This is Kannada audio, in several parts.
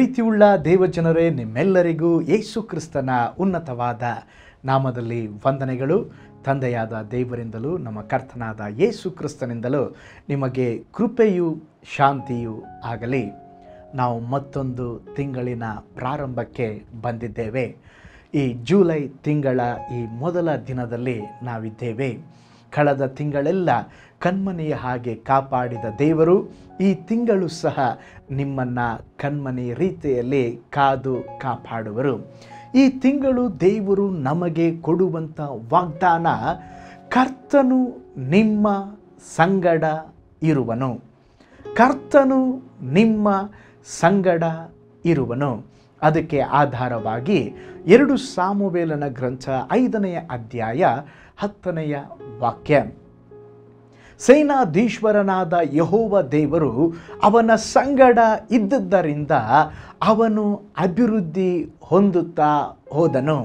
ಪ್ರೀತಿಯುಳ್ಳ ದೇವಜನರೇ ನಿಮ್ಮೆಲ್ಲರಿಗೂ ಯೇಸು ಕ್ರಿಸ್ತನ ಉನ್ನತವಾದ ನಾಮದಲ್ಲಿ ವಂದನೆಗಳು ತಂದೆಯಾದ ದೇವರಿಂದಲೂ ನಮ್ಮ ಕರ್ತನಾದ ಯೇಸು ಕ್ರಿಸ್ತನಿಂದಲೂ ನಿಮಗೆ ಕೃಪೆಯು ಶಾಂತಿಯೂ ಆಗಲಿ ನಾವು ಮತ್ತೊಂದು ತಿಂಗಳಿನ ಪ್ರಾರಂಭಕ್ಕೆ ಬಂದಿದ್ದೇವೆ ಈ ಜೂಲೈ ತಿಂಗಳ ಈ ಮೊದಲ ದಿನದಲ್ಲಿ ನಾವಿದ್ದೇವೆ ಕಳೆದ ತಿಂಗಳೆಲ್ಲ ಕಣ್ಮನೆಯ ಹಾಗೆ ಕಾಪಾಡಿದ ದೇವರು ಈ ತಿಂಗಳು ಸಹ ನಿಮ್ಮನ್ನು ಕಣ್ಮನೆ ರೀತಿಯಲ್ಲಿ ಕಾದು ಕಾಪಾಡುವರು ಈ ತಿಂಗಳು ದೇವರು ನಮಗೆ ಕೊಡುವಂಥ ವಾಗ್ದಾನ ಕರ್ತನು ನಿಮ್ಮ ಸಂಗಡ ಇರುವನು ಕರ್ತನು ನಿಮ್ಮ ಸಂಗಡ ಇರುವನು ಅದಕ್ಕೆ ಆಧಾರವಾಗಿ ಎರಡು ಸಾಮುವೇಲನ ಗ್ರಂಥ ಐದನೆಯ ಅಧ್ಯಾಯ ಹತ್ತನೆಯ ವಾಕ್ಯ ಸೇನಾಧೀಶ್ವರನಾದ ಯಹೋವ ದೇವರು ಅವನ ಸಂಗಡ ಇದ್ದದ್ದರಿಂದ ಅವನು ಅಭಿವೃದ್ಧಿ ಹೊಂದುತ್ತಾ ಹೋದನು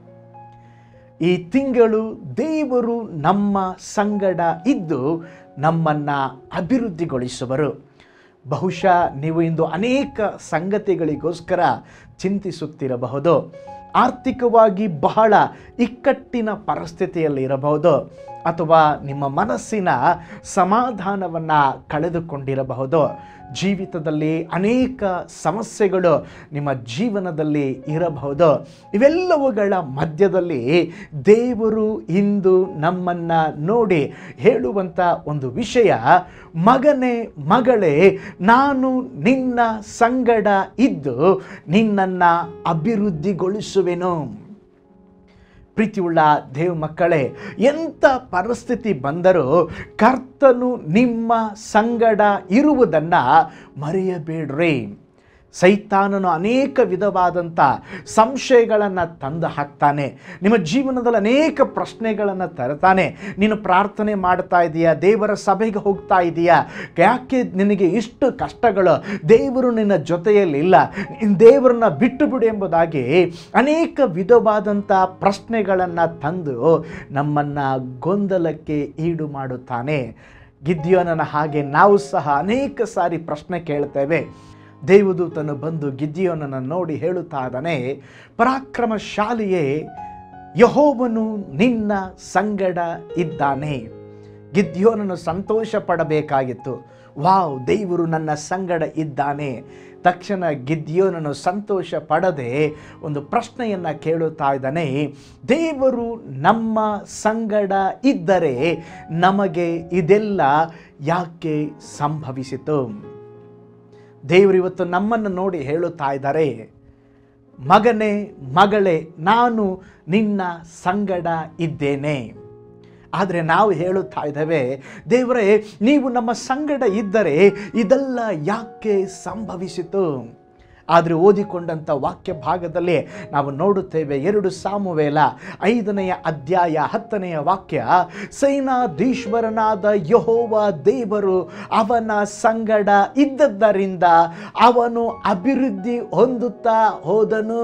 ಈ ತಿಂಗಳು ದೇವರು ನಮ್ಮ ಸಂಗಡ ಇದ್ದು ನಮ್ಮನ್ನು ಅಭಿವೃದ್ಧಿಗೊಳಿಸುವರು ಬಹುಶಃ ನೀವು ಇಂದು ಅನೇಕ ಸಂಗತಿಗಳಿಗೋಸ್ಕರ ಚಿಂತಿಸುತ್ತಿರಬಹುದು ಆರ್ಥಿಕವಾಗಿ ಬಹಳ ಇಕ್ಕಟ್ಟಿನ ಪರಿಸ್ಥಿತಿಯಲ್ಲಿ ಇರಬಹುದು ಅಥವಾ ನಿಮ್ಮ ಮನಸ್ಸಿನ ಸಮಾಧಾನವನ್ನು ಕಳೆದುಕೊಂಡಿರಬಹುದು ಜೀವಿತದಲ್ಲಿ ಅನೇಕ ಸಮಸ್ಯೆಗಳು ನಿಮ್ಮ ಜೀವನದಲ್ಲಿ ಇರಬಹುದು ಇವೆಲ್ಲವುಗಳ ಮಧ್ಯದಲ್ಲಿ ದೇವರು ಇಂದು ನಮ್ಮನ್ನು ನೋಡಿ ಹೇಳುವಂಥ ಒಂದು ವಿಷಯ ಮಗನೇ ಮಗಳೇ ನಾನು ನಿನ್ನ ಸಂಗಡ ಇದ್ದು ನಿನ್ನನ್ನು ಅಭಿವೃದ್ಧಿಗೊಳಿಸುವೆನು ಪ್ರೀತಿಯುಳ್ಳ ದೇವ ಮಕ್ಕಳೇ ಎಂಥ ಪರಿಸ್ಥಿತಿ ಬಂದರೂ ಕರ್ತನು ನಿಮ್ಮ ಸಂಗಡ ಇರುವುದನ್ನು ಮರೆಯಬೇಡ್ರಿ ಸೈತಾನನು ಅನೇಕ ವಿಧವಾದಂಥ ಸಂಶಯಗಳನ್ನು ತಂದು ಹಾಕ್ತಾನೆ ನಿಮ್ಮ ಜೀವನದಲ್ಲಿ ಅನೇಕ ಪ್ರಶ್ನೆಗಳನ್ನು ತರ್ತಾನೆ ನೀನು ಪ್ರಾರ್ಥನೆ ಮಾಡ್ತಾ ಇದೆಯಾ ದೇವರ ಸಭೆಗೆ ಹೋಗ್ತಾ ಇದೆಯಾ ಯಾಕೆ ನಿನಗೆ ಇಷ್ಟು ಕಷ್ಟಗಳು ದೇವರು ನಿನ್ನ ಜೊತೆಯಲ್ಲಿ ಇಲ್ಲ ನೀನ್ ದೇವರನ್ನ ಬಿಟ್ಟು ಬಿಡು ಎಂಬುದಾಗಿ ಅನೇಕ ವಿಧವಾದಂಥ ಪ್ರಶ್ನೆಗಳನ್ನು ತಂದು ನಮ್ಮನ್ನು ಗೊಂದಲಕ್ಕೆ ಈಡು ಮಾಡುತ್ತಾನೆ ಗಿದ್ಯೋನನ ಹಾಗೆ ನಾವು ಸಹ ಅನೇಕ ಸಾರಿ ಪ್ರಶ್ನೆ ಕೇಳ್ತೇವೆ ದೇವದೂತನು ಬಂದು ಗಿದ್ಯೋನನ್ನು ನೋಡಿ ಹೇಳುತ್ತಾ ಇದ್ದಾನೆ ಪರಾಕ್ರಮಶಾಲಿಯೇ ಯಹೋವನು ನಿನ್ನ ಸಂಗಡ ಇದ್ದಾನೆ ಗಿದ್ಯೋನನು ಸಂತೋಷ ಪಡಬೇಕಾಗಿತ್ತು ವಾವ್ ದೇವರು ನನ್ನ ಸಂಗಡ ಇದ್ದಾನೆ ತಕ್ಷಣ ಗಿದ್ಯೋನನು ಸಂತೋಷ ಪಡದೆ ಒಂದು ಪ್ರಶ್ನೆಯನ್ನು ಕೇಳುತ್ತಾ ಇದ್ದಾನೆ ದೇವರು ನಮ್ಮ ಸಂಗಡ ಇದ್ದರೆ ನಮಗೆ ಇದೆಲ್ಲ ಯಾಕೆ ಸಂಭವಿಸಿತು ದೇವರು ಇವತ್ತು ನಮ್ಮನ್ನು ನೋಡಿ ಹೇಳುತ್ತಾ ಇದ್ದಾರೆ ಮಗನೇ ಮಗಳೇ ನಾನು ನಿನ್ನ ಸಂಗಡ ಇದ್ದೇನೆ ಆದರೆ ನಾವು ಹೇಳುತ್ತಾ ಇದ್ದೇವೆ ದೇವರೇ ನೀವು ನಮ್ಮ ಸಂಗಡ ಇದ್ದರೆ ಇದೆಲ್ಲ ಯಾಕೆ ಸಂಭವಿಸಿತು ಆದರೆ ಓದಿಕೊಂಡಂಥ ವಾಕ್ಯ ಭಾಗದಲ್ಲಿ ನಾವು ನೋಡುತ್ತೇವೆ ಎರಡು ಸಾಮುವೇಲ ಐದನೆಯ ಅಧ್ಯಾಯ ಹತ್ತನೆಯ ವಾಕ್ಯ ಸೈನಾಧೀಶ್ವರನಾದ ಯಹೋವ ದೇವರು ಅವನ ಸಂಗಡ ಇದ್ದದ್ದರಿಂದ ಅವನು ಅಭಿವೃದ್ಧಿ ಹೊಂದುತ್ತಾ ಹೋದನು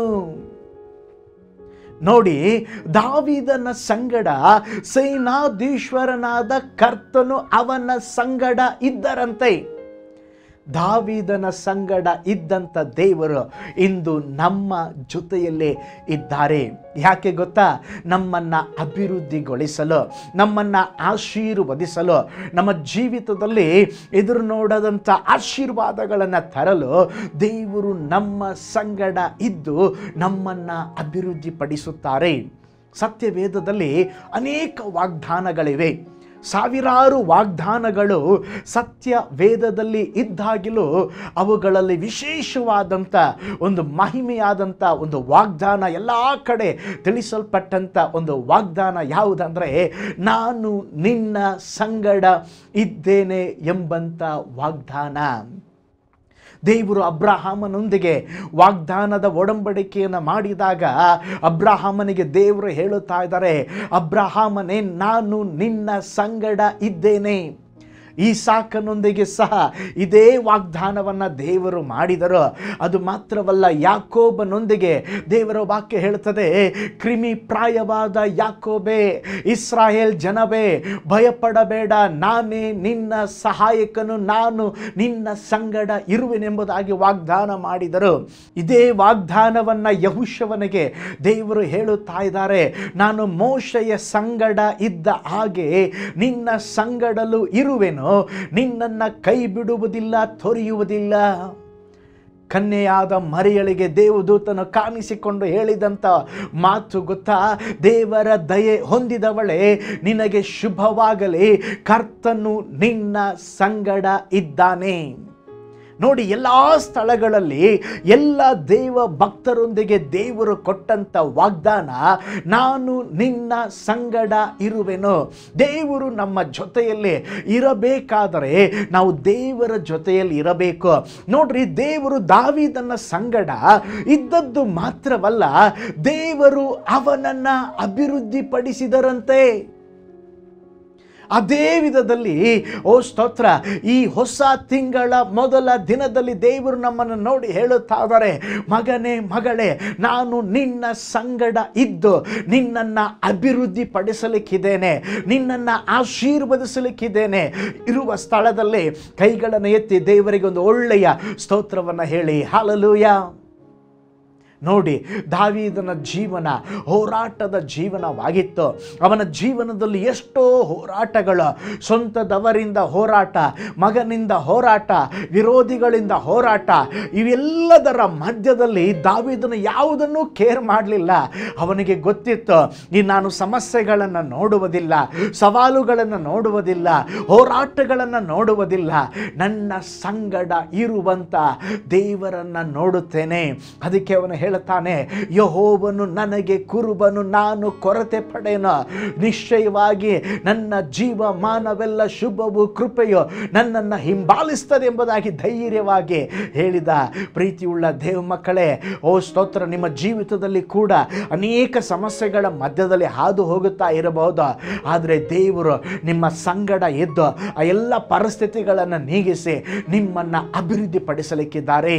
ನೋಡಿ ದಾವಿದನ ಸಂಗಡ ಸೇನಾಧೀಶ್ವರನಾದ ಕರ್ತನು ಅವನ ಸಂಗಡ ಇದ್ದರಂತೆ ದಾವಿದನ ಸಂಗಡ ಇದ್ದಂಥ ದೇವರು ಇಂದು ನಮ್ಮ ಜೊತೆಯಲ್ಲೇ ಇದ್ದಾರೆ ಯಾಕೆ ಗೊತ್ತಾ ನಮ್ಮನ್ನು ಅಭಿವೃದ್ಧಿಗೊಳಿಸಲು ನಮ್ಮನ್ನು ಆಶೀರ್ವದಿಸಲು ನಮ್ಮ ಜೀವಿತದಲ್ಲಿ ಎದುರು ನೋಡದಂಥ ಆಶೀರ್ವಾದಗಳನ್ನು ತರಲು ದೇವರು ನಮ್ಮ ಸಂಗಡ ಇದ್ದು ನಮ್ಮನ್ನು ಅಭಿವೃದ್ಧಿಪಡಿಸುತ್ತಾರೆ ಸತ್ಯವೇದದಲ್ಲಿ ಅನೇಕ ವಾಗ್ದಾನಗಳಿವೆ ಸಾವಿರಾರು ವಾಗ್ದಾನಗಳು ಸತ್ಯ ವೇದದಲ್ಲಿ ಇದ್ದಾಗಲೂ ಅವುಗಳಲ್ಲಿ ವಿಶೇಷವಾದಂಥ ಒಂದು ಮಹಿಮೆಯಾದಂಥ ಒಂದು ವಾಗ್ದಾನ ಎಲ್ಲ ಕಡೆ ತಿಳಿಸಲ್ಪಟ್ಟಂಥ ಒಂದು ವಾಗ್ದಾನ ಯಾವುದಂದರೆ ನಾನು ನಿನ್ನ ಸಂಗಡ ಇದ್ದೇನೆ ಎಂಬಂಥ ವಾಗ್ದಾನ ದೇವರು ಅಬ್ರಹಾಮನೊಂದಿಗೆ ವಾಗ್ದಾನದ ಒಡಂಬಡಿಕೆಯನ್ನು ಮಾಡಿದಾಗ ಅಬ್ರಹಾಮನಿಗೆ ದೇವರು ಹೇಳುತ್ತಾ ಇದ್ದಾರೆ ಅಬ್ರಹಾಮನೇ ನಾನು ನಿನ್ನ ಸಂಗಡ ಇದ್ದೇನೆ ಈ ಸಾಕನೊಂದಿಗೆ ಸಹ ಇದೇ ವಾಗ್ದಾನವನ್ನು ದೇವರು ಮಾಡಿದರು ಅದು ಮಾತ್ರವಲ್ಲ ಯಾಕೋಬನೊಂದಿಗೆ ದೇವರ ವಾಕ್ಯ ಹೇಳ್ತದೆ ಕ್ರಿಮಿ ಪ್ರಾಯವಾದ ಯಾಕೋಬೆ ಇಸ್ರಾಯೇಲ್ ಜನವೇ ಭಯಪಡಬೇಡ ನಾನೇ ನಿನ್ನ ಸಹಾಯಕನು ನಾನು ನಿನ್ನ ಸಂಗಡ ಇರುವೆನೆಂಬುದಾಗಿ ವಾಗ್ದಾನ ಮಾಡಿದರು ಇದೇ ವಾಗ್ದಾನವನ್ನ ಯಹುಶವನಿಗೆ ದೇವರು ಹೇಳುತ್ತಾ ಇದ್ದಾರೆ ನಾನು ಮೋಶೆಯ ಸಂಗಡ ಇದ್ದ ಹಾಗೆ ನಿನ್ನ ಸಂಗಡಲು ಇರುವೆನು ನಿನ್ನನ್ನು ಕೈ ಬಿಡುವುದಿಲ್ಲ ತೊರೆಯುವುದಿಲ್ಲ ಕನ್ಯೆಯಾದ ಮರಿಯಳಿಗೆ ದೇವದೂತನು ಕಾಣಿಸಿಕೊಂಡು ಹೇಳಿದಂಥ ಮಾತು ಗೊತ್ತಾ ದೇವರ ದಯೆ ಹೊಂದಿದವಳೆ ನಿನಗೆ ಶುಭವಾಗಲಿ ಕರ್ತನು ನಿನ್ನ ಸಂಗಡ ಇದ್ದಾನೆ ನೋಡಿ ಎಲ್ಲ ಸ್ಥಳಗಳಲ್ಲಿ ಎಲ್ಲ ದೇವ ಭಕ್ತರೊಂದಿಗೆ ದೇವರು ಕೊಟ್ಟಂಥ ವಾಗ್ದಾನ ನಾನು ನಿನ್ನ ಸಂಗಡ ಇರುವೆನು ದೇವರು ನಮ್ಮ ಜೊತೆಯಲ್ಲಿ ಇರಬೇಕಾದರೆ ನಾವು ದೇವರ ಜೊತೆಯಲ್ಲಿ ಇರಬೇಕು ನೋಡ್ರಿ ದೇವರು ದಾವಿದನ ಸಂಗಡ ಇದ್ದದ್ದು ಮಾತ್ರವಲ್ಲ ದೇವರು ಅವನನ್ನ ಅಭಿವೃದ್ಧಿಪಡಿಸಿದರಂತೆ ಅದೇ ವಿಧದಲ್ಲಿ ಓ ಸ್ತೋತ್ರ ಈ ಹೊಸ ತಿಂಗಳ ಮೊದಲ ದಿನದಲ್ಲಿ ದೇವರು ನಮ್ಮನ್ನು ನೋಡಿ ಹೇಳುತ್ತಾದರೆ ಮಗನೇ ಮಗಳೇ ನಾನು ನಿನ್ನ ಸಂಗಡ ಇದ್ದು ನಿನ್ನನ್ನು ಅಭಿವೃದ್ಧಿ ಪಡಿಸಲಿಕ್ಕಿದ್ದೇನೆ ನಿನ್ನನ್ನು ಆಶೀರ್ವದಿಸಲಿಕ್ಕಿದ್ದೇನೆ ಇರುವ ಸ್ಥಳದಲ್ಲಿ ಕೈಗಳನ್ನು ಎತ್ತಿ ದೇವರಿಗೆ ಒಂದು ಒಳ್ಳೆಯ ಸ್ತೋತ್ರವನ್ನು ಹೇಳಿ ಹಾಲಲೂಯ ನೋಡಿ ದಾವೀದನ ಜೀವನ ಹೋರಾಟದ ಜೀವನವಾಗಿತ್ತು ಅವನ ಜೀವನದಲ್ಲಿ ಎಷ್ಟೋ ಹೋರಾಟಗಳು ಸ್ವಂತದವರಿಂದ ಹೋರಾಟ ಮಗನಿಂದ ಹೋರಾಟ ವಿರೋಧಿಗಳಿಂದ ಹೋರಾಟ ಇವೆಲ್ಲದರ ಮಧ್ಯದಲ್ಲಿ ದಾವೀದನು ಯಾವುದನ್ನೂ ಕೇರ್ ಮಾಡಲಿಲ್ಲ ಅವನಿಗೆ ಗೊತ್ತಿತ್ತು ಈ ನಾನು ಸಮಸ್ಯೆಗಳನ್ನು ನೋಡುವುದಿಲ್ಲ ಸವಾಲುಗಳನ್ನು ನೋಡುವುದಿಲ್ಲ ಹೋರಾಟಗಳನ್ನು ನೋಡುವುದಿಲ್ಲ ನನ್ನ ಸಂಗಡ ಇರುವಂಥ ದೇವರನ್ನು ನೋಡುತ್ತೇನೆ ಅದಕ್ಕೆ ಅವನು ಹೇಳುತ್ತಾನೆ ಯಹೋವನು ನನಗೆ ಕುರುಬನು ನಾನು ಕೊರತೆ ಪಡೆಯನು ನಿಶ್ಚಯವಾಗಿ ನನ್ನ ಜೀವಮಾನವೆಲ್ಲ ಶುಭವು ಕೃಪೆಯು ನನ್ನನ್ನು ಹಿಂಬಾಲಿಸ್ತದೆ ಎಂಬುದಾಗಿ ಧೈರ್ಯವಾಗಿ ಹೇಳಿದ ಪ್ರೀತಿಯುಳ್ಳ ದೇವ ಮಕ್ಕಳೇ ಓ ಸ್ತೋತ್ರ ನಿಮ್ಮ ಜೀವಿತದಲ್ಲಿ ಕೂಡ ಅನೇಕ ಸಮಸ್ಯೆಗಳ ಮಧ್ಯದಲ್ಲಿ ಹಾದು ಹೋಗುತ್ತಾ ಇರಬಹುದು ಆದರೆ ದೇವರು ನಿಮ್ಮ ಸಂಗಡ ಎದ್ದು ಆ ಎಲ್ಲ ಪರಿಸ್ಥಿತಿಗಳನ್ನು ನೀಗಿಸಿ ನಿಮ್ಮನ್ನು ಅಭಿವೃದ್ಧಿಪಡಿಸಲಿಕ್ಕಿದ್ದಾರೆ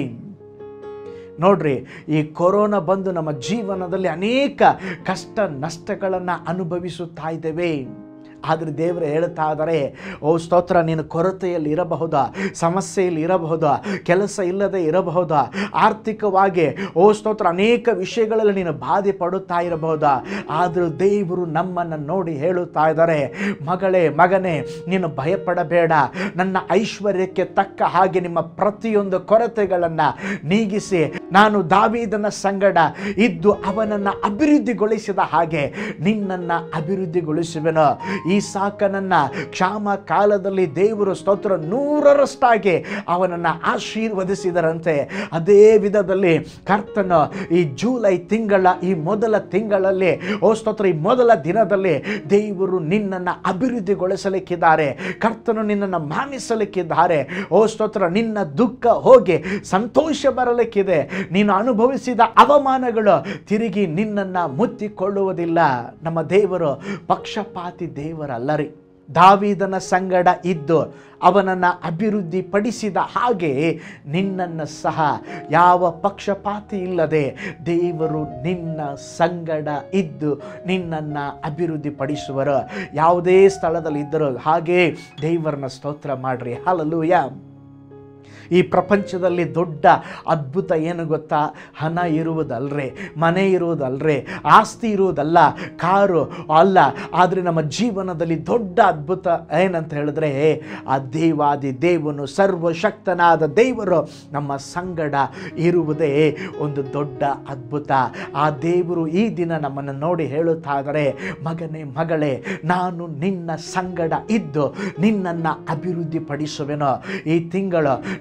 ನೋಡ್ರಿ ಈ ಕೊರೋನಾ ಬಂದು ನಮ್ಮ ಜೀವನದಲ್ಲಿ ಅನೇಕ ಕಷ್ಟ ನಷ್ಟಗಳನ್ನು ಅನುಭವಿಸುತ್ತಾ ಇದ್ದೇವೆ ಆದರೆ ದೇವರು ಹೇಳ್ತಾ ಇದ್ದಾರೆ ಓ ಸ್ತೋತ್ರ ನೀನು ಕೊರತೆಯಲ್ಲಿ ಇರಬಹುದಾ ಸಮಸ್ಯೆಯಲ್ಲಿ ಇರಬಹುದಾ ಕೆಲಸ ಇಲ್ಲದೆ ಇರಬಹುದಾ ಆರ್ಥಿಕವಾಗಿ ಓ ಸ್ತೋತ್ರ ಅನೇಕ ವಿಷಯಗಳಲ್ಲಿ ನೀನು ಬಾಧೆ ಪಡುತ್ತಾ ಇರಬಹುದಾ ಆದರೂ ದೇವರು ನಮ್ಮನ್ನು ನೋಡಿ ಹೇಳುತ್ತಾ ಇದ್ದಾರೆ ಮಗಳೇ ಮಗನೇ ನೀನು ಭಯಪಡಬೇಡ ನನ್ನ ಐಶ್ವರ್ಯಕ್ಕೆ ತಕ್ಕ ಹಾಗೆ ನಿಮ್ಮ ಪ್ರತಿಯೊಂದು ಕೊರತೆಗಳನ್ನು ನೀಗಿಸಿ ನಾನು ದಾವೀದನ ಸಂಗಡ ಇದ್ದು ಅವನನ್ನು ಅಭಿವೃದ್ಧಿಗೊಳಿಸಿದ ಹಾಗೆ ನಿನ್ನನ್ನು ಅಭಿವೃದ್ಧಿಗೊಳಿಸುವೆನು ಈ ಸಾಕನನ್ನ ಕ್ಷಾಮ ಕಾಲದಲ್ಲಿ ದೇವರು ಸ್ತೋತ್ರ ನೂರರಷ್ಟಾಗಿ ಅವನನ್ನು ಆಶೀರ್ವದಿಸಿದರಂತೆ ಅದೇ ವಿಧದಲ್ಲಿ ಕರ್ತನು ಈ ಜೂಲೈ ತಿಂಗಳ ಈ ಮೊದಲ ತಿಂಗಳಲ್ಲಿ ಓ ಸ್ತೋತ್ರ ಈ ಮೊದಲ ದಿನದಲ್ಲಿ ದೇವರು ನಿನ್ನನ್ನು ಅಭಿವೃದ್ಧಿಗೊಳಿಸಲಿಕ್ಕಿದ್ದಾರೆ ಕರ್ತನು ನಿನ್ನನ್ನು ಮಾನಿಸಲಿಕ್ಕಿದ್ದಾರೆ ಓ ಸ್ತೋತ್ರ ನಿನ್ನ ದುಃಖ ಹೋಗಿ ಸಂತೋಷ ಬರಲಿಕ್ಕಿದೆ ನೀನು ಅನುಭವಿಸಿದ ಅವಮಾನಗಳು ತಿರುಗಿ ನಿನ್ನನ್ನು ಮುತ್ತಿಕೊಳ್ಳುವುದಿಲ್ಲ ನಮ್ಮ ದೇವರು ಪಕ್ಷಪಾತಿ ದೇವರಲ್ಲರಿ ದಾವಿದನ ಸಂಗಡ ಇದ್ದು ಅವನನ್ನು ಅಭಿವೃದ್ಧಿ ಪಡಿಸಿದ ಹಾಗೆ ನಿನ್ನನ್ನು ಸಹ ಯಾವ ಪಕ್ಷಪಾತಿ ಇಲ್ಲದೆ ದೇವರು ನಿನ್ನ ಸಂಗಡ ಇದ್ದು ನಿನ್ನನ್ನು ಅಭಿವೃದ್ಧಿ ಪಡಿಸುವರು ಯಾವುದೇ ಸ್ಥಳದಲ್ಲಿ ಇದ್ದರೂ ಹಾಗೆ ದೇವರನ್ನ ಸ್ತೋತ್ರ ಮಾಡ್ರಿ ಹಲಲೂಯ ಈ ಪ್ರಪಂಚದಲ್ಲಿ ದೊಡ್ಡ ಅದ್ಭುತ ಏನು ಗೊತ್ತಾ ಹಣ ಇರುವುದಲ್ರೇ ಮನೆ ಇರುವುದಲ್ರೇ ಆಸ್ತಿ ಇರುವುದಲ್ಲ ಕಾರು ಅಲ್ಲ ಆದರೆ ನಮ್ಮ ಜೀವನದಲ್ಲಿ ದೊಡ್ಡ ಅದ್ಭುತ ಏನಂತ ಹೇಳಿದ್ರೆ ಆ ದೇವಾದಿ ದೇವನು ಸರ್ವಶಕ್ತನಾದ ದೇವರು ನಮ್ಮ ಸಂಗಡ ಇರುವುದೇ ಒಂದು ದೊಡ್ಡ ಅದ್ಭುತ ಆ ದೇವರು ಈ ದಿನ ನಮ್ಮನ್ನು ನೋಡಿ ಹೇಳುತ್ತಾ ಇದ್ದಾರೆ ಮಗನೇ ಮಗಳೇ ನಾನು ನಿನ್ನ ಸಂಗಡ ಇದ್ದು ನಿನ್ನನ್ನು ಅಭಿವೃದ್ಧಿ ಪಡಿಸುವೆನು ಈ ತಿಂಗಳು